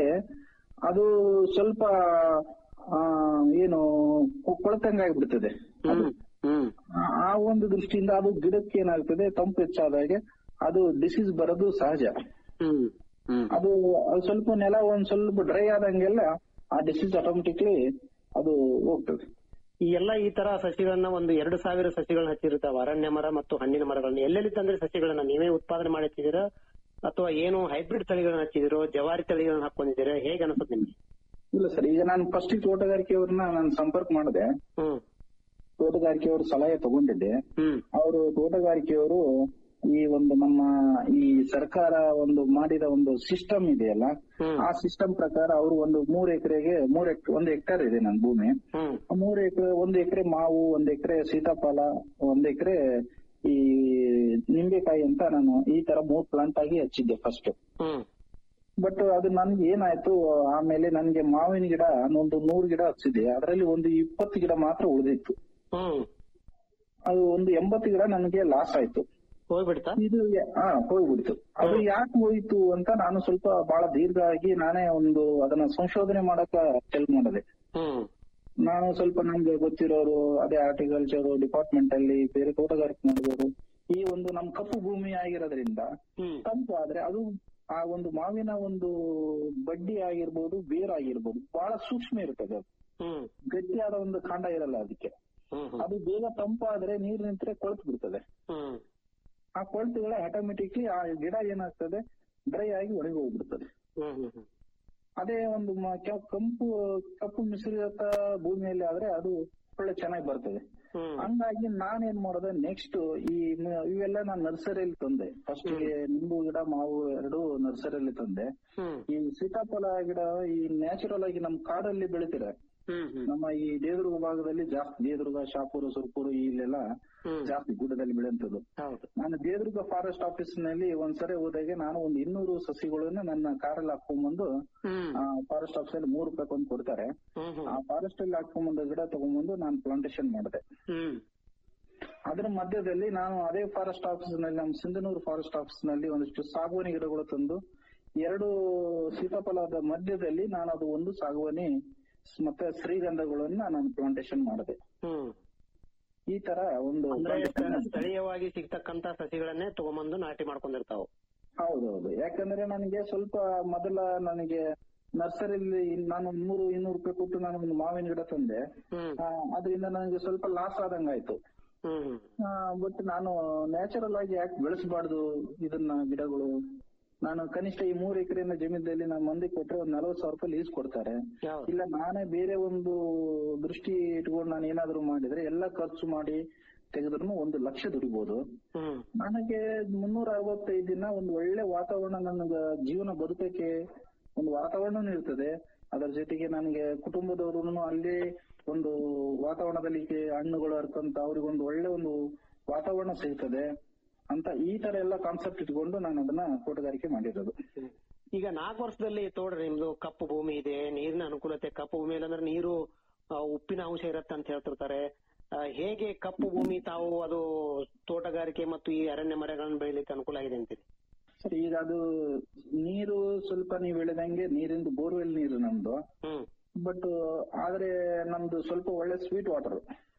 ಅದು ಸ್ವಲ್ಪ ಆ, ಏನು ಕೊ- ಕೊಳೆತಂಗಾಗ್ಬಿಡ್ತದೆ ಅದು. ಹ್ಮ್ ಹ್ಮ್ ಆ- ಆ ಒಂದು ದೃಷ್ಟಿಯಿಂದ ಅದು ಗಿಡಕ್ಕೆ ಏನಾಗ್ತದೆ ತಂಪು ಹೆಚ್ಚಾದಾಗೆ ಅದು ಡಿಸೀಸ್ ಬರೋದು ಸಹಜ ಹ್ಮ್ ಹ್ಮ್ ಅದು ಅದು ಸ್ವಲ್ಪ ನೆಲ ಒಂದ್ ಸ್ವಲ್ಪ ಡ್ರೈ ಆದಂಗೆಲ್ಲ ಆ ಡಿಸೀಸ್ ಆಟೋಮೆಟಿಕ್ಲಿ ಅದು ಹೋಗ್ತದೆ ಈ ಎಲ್ಲ ಈ ತರ ಸಸಿಗಳನ್ನ ಒಂದು ಎರಡು ಸಾವಿರ ಸಸಿಗಳನ್ನ ಹಚ್ಚಿರ್ತಾವ ಅರಣ್ಯ ಮರ ಮತ್ತು ಹಣ್ಣಿನ ಮರಗಳನ್ನ ಎಲ್ಲೆಲ್ಲಿ ತಂದ್ರೆ ಸಸಿಗಳನ್ನ ನೀವೇ ಉತ್ಪಾದನೆ ಮಾಡಿ ಹಚ್ಚಿದಿರಾ ಅಥವಾ ಏನು ಹೈಬ್ರಿಡ್ ತಳಿಗಳನ್ನ ಹಚ್ಚಿದಿರೋ ಜವಾರಿ ತಳಿಗಳನ್ನ ಹಾಕೊಂಡಿದ್ದೀರಾ ಹೇಗೆ ಅನ್ಸುತ್ತೆ ನಿಮ್ಗೆ ಇಲ್ಲ ಸರ್ ಈಗ ನಾನು ಫಸ್ಟ್ ತೋಟಗಾರಿಕೆಯವ್ರನ್ನ ನಾನು ಸಂಪರ್ಕ ಮಾಡಿದೆ ಹ್ಮ್ ತೋಟಗಾರಿಕೆಯವ್ರ ಸಲಹೆ ತಗೊಂಡಿದ್ದೆ ಹ್ಮ್ ಅವರು ತೋಟಗಾರಿಕೆಯವರು ಈ ಒಂದು ನಮ್ಮ ಈ ಸರ್ಕಾರ ಒಂದು ಮಾಡಿದ ಒಂದು ಸಿಸ್ಟಮ್ ಇದೆಯಲ್ಲ ಹ್ಮ್ ಆ ಸಿಸ್ಟಮ್ ಪ್ರಕಾರ ಅವರು ಒಂದು ಮೂರ್ ಎಕರೆಗೆ ಮೂರ್ ಎಕ್ ಒಂದು ಹೆಕ್ಟೇರ್ ಇದೆ ನನ್ನ ಭೂಮಿ ಹ್ಮ್ ಆ ಮೂರ್ ಎಕರೆ ಒಂದು ಎಕರೆ ಮಾವು ಒಂದ್ ಎಕರೆ ಸೀತಾಫಲ ಒಂದ್ ಎಕರೆ ಈ ನಿಂಬೆಕಾಯಿ ಅಂತ ನಾನು ಈ ತರ ಮೂರ್ ಪ್ಲಾಂಟ್ ಆಗಿ ಹಚ್ಚಿದ್ದೆ ಫಸ್ಟ್ ಹ್ಮ್ ಬಟ್ ಅದು ನನ್ಗೆ ಏನಾಯ್ತು ಆಮೇಲೆ ನನ್ಗೆ ಮಾವಿನ ಗಿಡ ಒಂದು ನೂರು ಗಿಡ ಹಚ್ಚಿದೆ ಅದರಲ್ಲಿ ಒಂದು ಇಪ್ಪತ್ತು ಗಿಡ ಮಾತ್ರ ಉಳಿದಿತ್ತು ಹ್ಮ್ ಅದು ಒಂದು ಎಂಬತ್ತು ಗಿಡ ನನಗೆ ಲಾಸ್ ಆಯ್ತು ಹೋಗ್ಬಿಡ್ತಾ ಇದು ಯಾ- ಹಾ ಹೋಗ್ಬಿಡ್ತು ಅದು ಯಾಕೆ ಹೋಯ್ತು ಅಂತ ನಾನು ಸ್ವಲ್ಪ ಬಹಳ ದೀರ್ಘ ಆಗಿ ನಾನೇ ಒಂದು ಅದನ್ನ ಸಂಶೋಧನೆ ಮಾಡಕ ಹೆಲ್ಪ್ ಮಾಡಿದೆ ಹ್ಮ್ ನಾನು ಸ್ವಲ್ಪ ನಮ್ಗೆ ಗೊತ್ತಿರೋರು ಅದೇ ಹಾರ್ಟಿಕಲ್ಚರ್ ಡಿಪಾರ್ಟ್ಮೆಂಟ್ ಅಲ್ಲಿ ಬೇರೆ ತೋಟಗಾರಿಕೆ ಮಾಡಿದವರು ಈ ಒಂದು ನಮ್ ಕಪ್ಪು ಭೂಮಿ ಆಗಿರೋದ್ರಿಂದ ಹ್ಮ್ ತಂಪು ಆದ್ರೆ ಅದು ಆ ಒಂದು ಮಾವಿನ ಒಂದು ಬಡ್ಡಿ ಆಗಿರ್ಬೋದು ಬೇರ್ ಆಗಿರ್ಬೋದು ಬಹಳ ಸೂಕ್ಷ್ಮ ಇರ್ತದೆ ಅದು ಹ್ಮ್ ಗಟ್ಟಿಯಾದ ಒಂದು ಕಾಂಡ ಇರಲ್ಲ ಅದಕ್ಕೆ ಹ್ಮ್ ಹ್ಮ್ ಅದು ಬೇಗ ತಂಪಾದ್ರೆ ನೀರ್ ನಿಂತ್ರೆ ಕೊಳ್ತು ಬಿಡ್ತದೆ ಹ್ಮ್ ಆ ಕೊಳ್ತುಗಳ ಆಟೋಮೆಟಿಕ್ಲಿ ಆ ಗಿಡ ಏನಾಗ್ತದೆ ಡ್ರೈ ಆಗಿ ಒಣಗಿ ಹೋಗ್ಬಿಡ್ತದೆ ಹ್ಮ್ ಹ್ಮ್ ಹ್ಮ್ ಅದೇ ಒಂದು ಮ- ಕೆ- ಕಂಪು ಕಪ್ಪು ಮಿಶ್ರಿತ ಭೂಮಿಯಲ್ಲಿ ಆದ್ರೆ ಅದು ಒಳ್ಳೆ ಚೆನ್ನಾಗಿ ಬರ್ತದೆ ಹಂಗಾಗಿ ನಾನೇನ್ ಮಾಡಿದೆ ನೆಕ್ಸ್ಟ್ ಈ ಮ- ಇವೆಲ್ಲ ನಾನು ನರ್ಸರಿಯಲ್ಲಿ ತಂದೆ ಫಸ್ಟ್ ನಿಂಬು ಗಿಡ ಮಾವು ಎರಡು ನರ್ಸರಿಯಲ್ಲಿ ತಂದೆ ಈ ಸೀತಾಫಲ ಗಿಡ ಈ ನ್ಯಾಚುರಲ್ ಆಗಿ ನಮ್ ಕಾಡಲ್ಲಿ ಬೆಳಿತಾರೆ ನಮ್ಮ ಈ ದೇವದುರ್ಗ ಭಾಗದಲ್ಲಿ ಜಾಸ್ತಿ ದೇವದುರ್ಗ ಶಾಪುರ ಸುರ್ಪುರ ಇಲ್ಲೆಲ್ಲ ಜಾಸ್ತಿ ಗುಡ್ಡದಲ್ಲಿ ಬೆಳೆಯುವಂಥದ್ದು ನಾನು ದೇವದುರ್ಗ ಫಾರೆಸ್ಟ್ ಆಫೀಸ್ ನಲ್ಲಿ ಒಂದ್ಸರಿ ಹೋದಾಗೆ ನಾನು ಒಂದು ಇನ್ನೂರು ಸಸಿಗಳನ್ನ ನನ್ನ ಕಾರಲ್ಲಿ ಹಾಕೊಂಡ್ಬಂದು ಫಾರೆಸ್ಟ್ ಆಫೀಸ್ ಅಲ್ಲಿ ಮೂರು ರೂಪಾಯಿ ಕೊಂಡು ಕೊಡ್ತಾರೆ ಆ ಫಾರೆಸ್ಟ್ ಅಲ್ಲಿ ಹಾಕೊಂಡ್ಬಂದ ಗಿಡ ತಗೊಂಡ್ಬಂದು ನಾನು ಪ್ಲಾಂಟೇಶನ್ ಮಾಡಿದೆ ಅದರ ಮಧ್ಯದಲ್ಲಿ ನಾನು ಅದೇ ಫಾರೆಸ್ಟ್ ಆಫೀಸ್ ನಲ್ಲಿ ನಮ್ಮ ಸಿಂಧನೂರು ಫಾರೆಸ್ಟ್ ಆಫೀಸ್ ನಲ್ಲಿ ಒಂದಿಷ್ಟು ಸಾಗುವಾನಿ ಗಿಡಗಳು ತಂದು ಎರಡು ಸೀತಾಫಲದ ಮಧ್ಯದಲ್ಲಿ ನಾನು ಅದು ಒಂದು ಸಾಗುವಾನಿ ಸ್- ಮತ್ತೆ ಶ್ರೀಗಂಧಗಳನ್ನ ನಾನು ಪ್ಲಾಂಟೇಶನ್ ಮಾಡಿದೆ ಈ ತರ ಒಂದು ಅಂದ್ರೆ plantation ಸ್ಥಳೀಯವಾಗಿ ಸಿಗ್ತಕ್ಕಂತ ಸಸಿಗಳನ್ನೇ ತಗೊಂಬಂದು ನಾಟಿ ಮಾಡ್ಕೊಂಡಿರ್ತಾವ ಹೌದೌದು ಯಾಕಂದ್ರೆ ನನಗೆ ಸ್ವಲ್ಪ ಮೊದಲ ನನಗೆ ನರ್ಸರಿಲಿ ನಾನು ನೂರು ಇನ್ನೂರು ರೂಪಾಯಿ ಕೊಟ್ಟು ನಾನು ಒಂದು ಮಾವಿನ ಗಿಡ ತಂದೆ ಆ, ಅದರಿಂದ ನನಗೆ ಸ್ವಲ್ಪ ಲಾಸ್ ಆದಂಗಾಯ್ತು ಬಟ್ ನಾನು ನ್ಯಾಚುರಲ್ ಆಗಿ ಯಾಕೆ ಬೆಳೆಸಬಾರ್ದು ಇದನ್ನ ಗಿಡಗಳು ನಾನು ಕನಿಷ್ಠ ಈ ಮೂರು ಎಕರೆನ ಜಮೀನಲ್ಲಿ ನಾನು ಮಂದಿ ಕೊಟ್ರೆ ಒಂದ್ ನಲವತ್ತು ಸಾವಿರ ರೂಪಾಯಿ ಲೀಸ್ ಕೊಡ್ತಾರೆ ಇಲ್ಲ ನಾನೇ ಬೇರೆ ಒಂದು ದೃಷ್ಟಿ ಇಟ್ಕೊಂಡು ನಾನು ಏನಾದ್ರು ಮಾಡಿದ್ರೆ ಎಲ್ಲ ಖರ್ಚು ಮಾಡಿ ತೆಗೆದ್ರು ಒಂದು ಲಕ್ಷ ದುಡಿಬಹುದು ನನಗೆ ಮುನ್ನೂರ ಅರವತ್ತೈದು ದಿನ ಒಂದು ಒಳ್ಳೆ ವಾತಾವರಣ ನನಗ ಜೀವನ ಬದುಕಕ್ಕೆ ಒಂದು ವಾತಾವರಣ ಇರ್ತದೆ ಅದರ ಜೊತೆಗೆ ನನಗೆ ಕುಟುಂಬದವರು ಅಲ್ಲಿ ಒಂದು ವಾತಾವರಣದಲ್ಲಿ ಹಣ್ಣುಗಳು ಹರ್ಕಂತ ಅವ್ರಿಗೊಂದು ಒಳ್ಳೆ ಒಂದು ವಾತಾವರಣ ಸಿಗ್ತದೆ ಅಂತ ಈ ತರ ಎಲ್ಲ ಕಾನ್ಸೆಪ್ಟ್ ಇಟ್ಕೊಂಡು ನಾನು ಅದನ್ನ ತೋಟಗಾರಿಕೆ ಮಾಡಿರೋದು ಈಗ ನಾಲ್ಕು ವರ್ಷದಲ್ಲಿ ತೋಡ್ರಿ ನಿಮ್ದು ಕಪ್ಪು ಭೂಮಿ ಇದೆ ನೀರಿನ ಅನುಕೂಲತೆ ಕಪ್ಪು ಭೂಮಿ ಅಂದ್ರೆ ನೀರು ಆ, ಉಪ್ಪಿನ ಅಂಶ ಇರತ್ತೆ ಅಂತ ಹೇಳ್ತಿರ್ತಾರೆ ಆ, ಹೇಗೆ ಕಪ್ಪು ಭೂಮಿ ತಾವು ಅದು ತೋಟಗಾರಿಕೆ ಮತ್ತು ಈ ಅರಣ್ಯ ಮರಗಳನ್ನು ಬೆಳಿಲಿಕ್ಕೆ ಅನುಕೂಲ ಆಗಿದೆ ಅಂತೀರಿ ಸರಿ ಈಗ ಅದು ನೀರು ಸ್ವಲ್ಪ ನೀವು ಹೇಳಿದಂಗೆ ನೀರಿಂದು ಬೋರ್ವೆಲ್ ನೀರು ನಮ್ದು ಬಟ್ ಆದ್ರೆ ನಮ್ದು ಸ್ವಲ್ಪ ಒಳ್ಳೆ ಸ್ವೀಟ್ ವಾಟರ್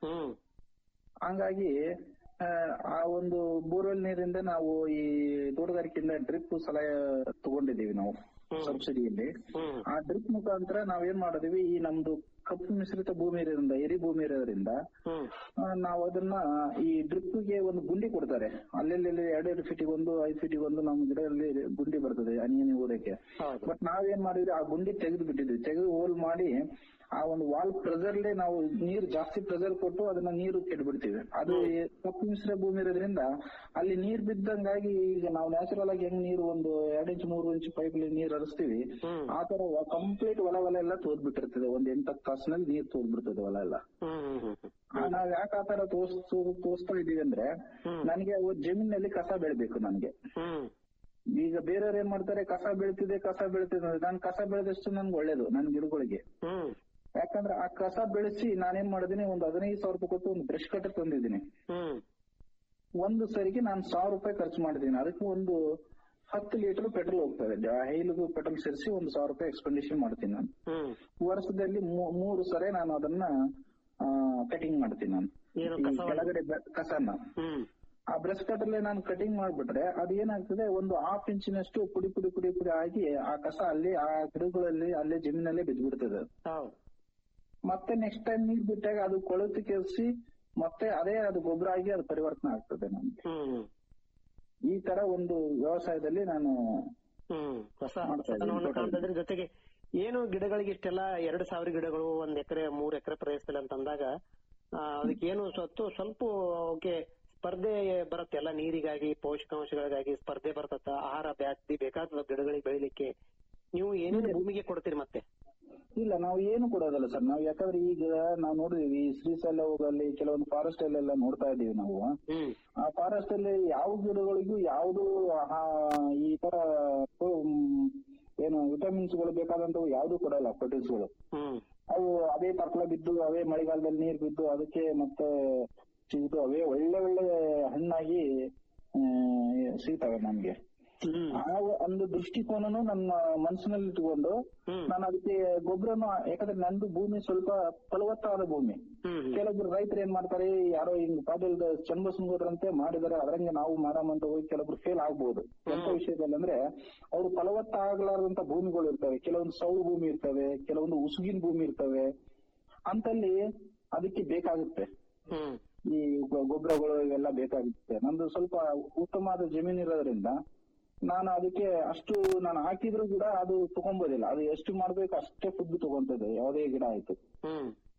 ಹಂಗಾಗಿ ಆ, ಆ ಒಂದು ಬೋರ್ವೆಲ್ ನೀರಿಂದ ನಾವು ಈ ತೋಟಗಾರಿಕೆಯಿಂದ ಡ್ರಿಪ್ ಸಲಹೆ ತಗೊಂಡಿದೀವಿ ನಾವು ಸಬ್ಸಿಡಿಯಲ್ಲಿ ಆ ಡ್ರಿಪ್ ಮುಖಾಂತರ ನಾವೇನ್ ಮಾಡಿದೀವಿ ಈ ನಮ್ದು ಕಪ್ಪು ಮಿಶ್ರಿತ ಭೂಮಿ ಇರೋದ್ರಿಂದ ಎರಿ ಭೂಮಿ ಇರೋದ್ರಿಂದ ಆ, ನಾವು ಅದನ್ನ ಈ ಡ್ರಿಪ್ ಗೆ ಒಂದು ಗುಂಡಿ ಕೊಡ್ತಾರೆ ಅಲ್ಲೆಲ್ಲಿ ಎರಡೆರಡು ಫೀಟಿಗೆ ಒಂದು ಐದು ಫೀಟಿಗೆ ಒಂದು ನಮ್ಮ ಗಿಡದಲ್ಲಿ ಗುಂಡಿ ಬರ್ತದೆ ಹನಿ ಹನಿ ಊರಕ್ಕೆ ಬಟ್ ನಾವೇನ್ ಮಾಡಿದ್ವಿ ಆ ಗುಂಡಿ ತೆಗೆದು ಬಿಟ್ಟಿದ್ವಿ ತೆಗೆದು ಹೋಲ್ ಮಾಡಿ ಆ ಒಂದು ವಾಲ್ ಪ್ರೆಸರ್ಲೆ ನಾವು ನೀರು ಜಾಸ್ತಿ ಪ್ರೆಸರ್ ಕೊಟ್ಟು ಅದನ್ನ ನೀರು ಕೆಡ್ಬಿಡ್ತೀವಿ ಅದು ಈ ಕಪ್ಪು ಮಿಶ್ರ ಭೂಮಿ ಇರೋದ್ರಿಂದ ಅಲ್ಲಿ ನೀರ್ ಬಿದ್ದಂಗಾಗಿ ಈಗ ನಾವು ನ್ಯಾಚುರಲ್ ಆಗಿ ಹೆಂಗ್ ನೀರು ಒಂದು ಎರಡ್ ಇಂಚ್ ಮೂರು ಇಂಚ್ ಪೈಪ್ ನೀರ್ ಹರಿಸ್ತೀವಿ ಆ ತರ ಕಂಪ್ಲೀಟ್ ಹೊಲ ಹೊಲ ಎಲ್ಲ ತೋದ್ಬಿಟ್ಟಿರ್ತದೆ ಒಂದ್ ಎಂಟತ್ತು ತಾಸಿನಲ್ಲಿ ನೀರ್ ತೋದ್ಬಿಡ್ತದೆ ಹೊಲ ಎಲ್ಲ ಆ, ನಾವ್ ಯಾಕೆ ಆ ತರ ತೋರ್ಸ್ ತೋರಿಸ್ತಾ ಇದೀವಿ ಅಂದ್ರೆ ನನಗೆ ಜಮೀನಲ್ಲಿ ಕಸ ಬೆಳಿಬೇಕು ನನ್ಗೆ ಈಗ ಬೇರೆಯವ್ರು ಏನ್ ಮಾಡ್ತಾರೆ ಕಸ ಬೆಳಿತಿದೆ ಕಸ ಬೆಳಿತಿದೆ ಅಂದ್ರೆ ನಾನ್ ಕಸ ಬೆಳೆದಷ್ಟು ನನ್ಗೆ ಒಳ್ಳೇದು ನನ್ ಗಿಡಗಳಿಗೆ ಯಾಕಂದ್ರೆ ಆ ಕಸ ಬೆಳೆಸಿ ನಾನೇನ್ ಮಾಡಿದೀನಿ ಒಂದು ಹದಿನೈದು ಸಾವಿರ ರೂಪಾಯಿ ಕೊಟ್ಟು ಒಂದು ಬ್ರಷ್ ಕಟ್ಟರ್ ತಂದಿದ್ದೀನಿ ಒಂದು ಸರಿಗೆ ನಾನು ಸಾವಿರ ರೂಪಾಯಿ ಖರ್ಚು ಮಾಡಿದ್ದೀನಿ ಅದಕ್ಕೆ ಒಂದು ಹತ್ತು ಲೀಟರ್ ಪೆಟ್ರೋಲ್ ಹೋಗ್ತದೆ ಹೈಲಿಗೂ ಪೆಟ್ರೋಲ್ ಸೇರಿಸಿ ಒಂದು ಸಾವಿರ ರೂಪಾಯಿ ಎಕ್ಸ್ಪೆಂಡಿಷನ್ ಮಾಡ್ತೀನಿ ನಾನು ವರ್ಷದಲ್ಲಿ ಮೂ- ಮೂರು ಸರಿ ನಾನು ಅದನ್ನ ಕಟಿಂಗ್ ಮಾಡ್ತೀನಿ ನಾನು ಏನು ಈ ಕಸವನ್ನ? ಕೆಳಗಡೆ ಬೆ- ಕಸನ ಆ ಬ್ರಷ್ ಕಟ್ಟರ್ಲೆ ನಾನು ಕಟಿಂಗ್ ಮಾಡ್ಬಿಟ್ರೆ ಅದು ಏನಾಗ್ತದೆ ಒಂದು ಹಾಫ್ ಇಂಚಿನಷ್ಟು ಪುಡಿ ಪುಡಿ ಪುಡಿ ಪುಡಿ ಆಗಿ ಆ ಕಸ ಅಲ್ಲಿ ಆ ಗಿಡಗಳಲ್ಲಿ ಅಲ್ಲೇ ಜಮೀನಲ್ಲೇ ಬಿದ್ದ್ಬಿಡ್ತದೆ ಮತ್ತೆ ನೆಕ್ಸ್ಟ್ ಟೈಮ್ ನೀರ್ ಬಿಟ್ಟಾಗ ಅದು ಕೊಳೆತು ಕೆಲ್ಸಿ ಮತ್ತೆ ಅದೇ ಅದು ಗೊಬ್ಬರ ಆಗಿ ಅದು ಪರಿವರ್ತನೆ ಆಗ್ತದೆ ನಮ್ಗೆ ಈ ತರ ಒಂದು ವ್ಯವಸಾಯದಲ್ಲಿ ನಾನು ಹೊಸ ಮಾಡ್ತಾ ಇದ್ದೀನಿ ಹೊಸತನವನ್ನು ತೋಟದಲ್ಲಿ. ಕಾಣ್ತಿದ್ರೆ ಜೊತೆಗೆ ಏನು ಗಿಡಗಳಿಗೆ ಇಷ್ಟೆಲ್ಲ ಎರಡು ಸಾವಿರ ಗಿಡಗಳು ಒಂದ್ ಎಕರೆ ಮೂರ್ ಎಕರೆ ಪ್ರದೇಶದಲ್ಲಿ ಅಂತಂದಾಗ ಆ, ಅದಕ್ಕೆ ಏನು ಸ್ವತ್ತು ಸ್ವಲ್ಪ ಅವಕ್ಕೆ ಸ್ಪರ್ಧೆ ಬರುತ್ತೆ ಎಲ್ಲ ನೀರಿಗಾಗಿ ಪೋಷಕಾಂಶಗಳಿಗಾಗಿ ಸ್ಪರ್ಧೆ ಬರ್ತತ್ತ ಆಹಾರ ಜಾಸ್ತಿ ಬೇಕಾದ ಗಿಡಗಳಿಗೆ ಬೆಳಿಲಿಕ್ಕೆ ನೀವು ಏನೇನು ಭೂಮಿಗೆ ಕೊಡ್ತೀರಿ ಮತ್ತೆ ಇಲ್ಲ ನಾವು ಏನು ಕೊಡೋದಲ್ಲ ಸರ್ ನಾವು ಯಾಕಂದ್ರೆ ಈಗ ನಾವು ನೋಡಿದೀವಿ ಈ ಶ್ರೀಶೈಲ ಹೋಗಲ್ಲಿ ಕೆಲವೊಂದು ಫಾರೆಸ್ಟ್ ಅಲ್ಲೆಲ್ಲ ನೋಡ್ತಾ ಇದೀವಿ ನಾವು ಆ ಫಾರೆಸ್ಟ್ ಅಲ್ಲಿ ಯಾವ ಗಿಡಗಳಿಗೂ ಯಾವ್ದು ಆಹಾ- ಈ ತರ ಹ್ಮ್, ಏನು ವಿಟಮಿನ್ಸ್ ಗಳು ಬೇಕಾದಂತವು ಯಾವ್ದು ಕೊಡಲ್ಲ ಪ್ರೋಟೀನ್ಸ್ ಗಳು ಅವು ಅವೇ ತಪ್ಪಲ ಬಿದ್ದು ಅವೇ ಮಳೆಗಾಲದಲ್ಲಿ ನೀರ್ ಬಿದ್ದು ಅದಕ್ಕೆ ಮತ್ತೆ ಸಿಗ್ದು ಅವೇ ಒಳ್ಳೆ ಒಳ್ಳೆ ಹಣ್ಣಾಗಿ ಆ, ಸಿಗ್ತವೆ ನಮ್ಗೆ ಆ ಒಂದು ದೃಷ್ಟಿಕೋನನು ನನ್ನ ಮನಸ್ಸಿನಲ್ಲಿ ಇಟ್ಕೊಂಡು ನಾನು ಅದಕ್ಕೆ ಗೊಬ್ಬರನು ಯಾಕಂದ್ರೆ ನಂದು ಭೂಮಿ ಸ್ವಲ್ಪ ಫಲವತ್ತಾದ ಭೂಮಿ ಕೆಲವೊಬ್ರು ರೈತರು ಏನ್ ಮಾಡ್ತಾರೆ ಯಾರೋ ಹಿಂಗ್ ಪಾಟೀಲ್ ಚನ್ನಬಸವನಗೌಡ್ರಂತೆ ಮಾಡಿದಾರೆ ಅದ್ರಂಗೆ ನಾವು ಮಾಡಾಮಂತ ಹೋಗಿ ಕೆಲವೊಬ್ರು ಫೇಲ್ ಆಗ್ಬಹುದು ಎಂತ ವಿಷಯದಲ್ಲಿ ಅಂದ್ರೆ ಅವ್ರು ಫಲವತ್ತಾಗಲಾರದಂತ ಭೂಮಿಗಳು ಇರ್ತವೆ ಕೆಲವೊಂದು ಸೌಳು ಭೂಮಿ ಇರ್ತವೆ ಕೆಲವೊಂದು ಉಸುಗಿನ ಭೂಮಿ ಇರ್ತವೆ ಅಂತಲ್ಲಿ ಅದಕ್ಕೆ ಬೇಕಾಗುತ್ತೆ ಈ ಗೊ- ಗೊಬ್ಬರಗಳು ಇವೆಲ್ಲ ಬೇಕಾಗುತ್ತೆ ನಂದು ಸ್ವಲ್ಪ ಉತ್ತಮವಾದ ಜಮೀನು ಇರೋದ್ರಿಂದ ನಾನು ಅದಕ್ಕೆ ಅಷ್ಟು ನಾನು ಹಾಕಿದ್ರು ಕೂಡ ಅದು ತಗೊಂಬೋದಿಲ್ಲ ಅದು ಎಷ್ಟು ಮಾಡ್ಬೇಕು ಅಷ್ಟೇ ಫುಡ್ ತಗೊಂತದೆ ಯಾವುದೇ ಗಿಡ ಆಯ್ತು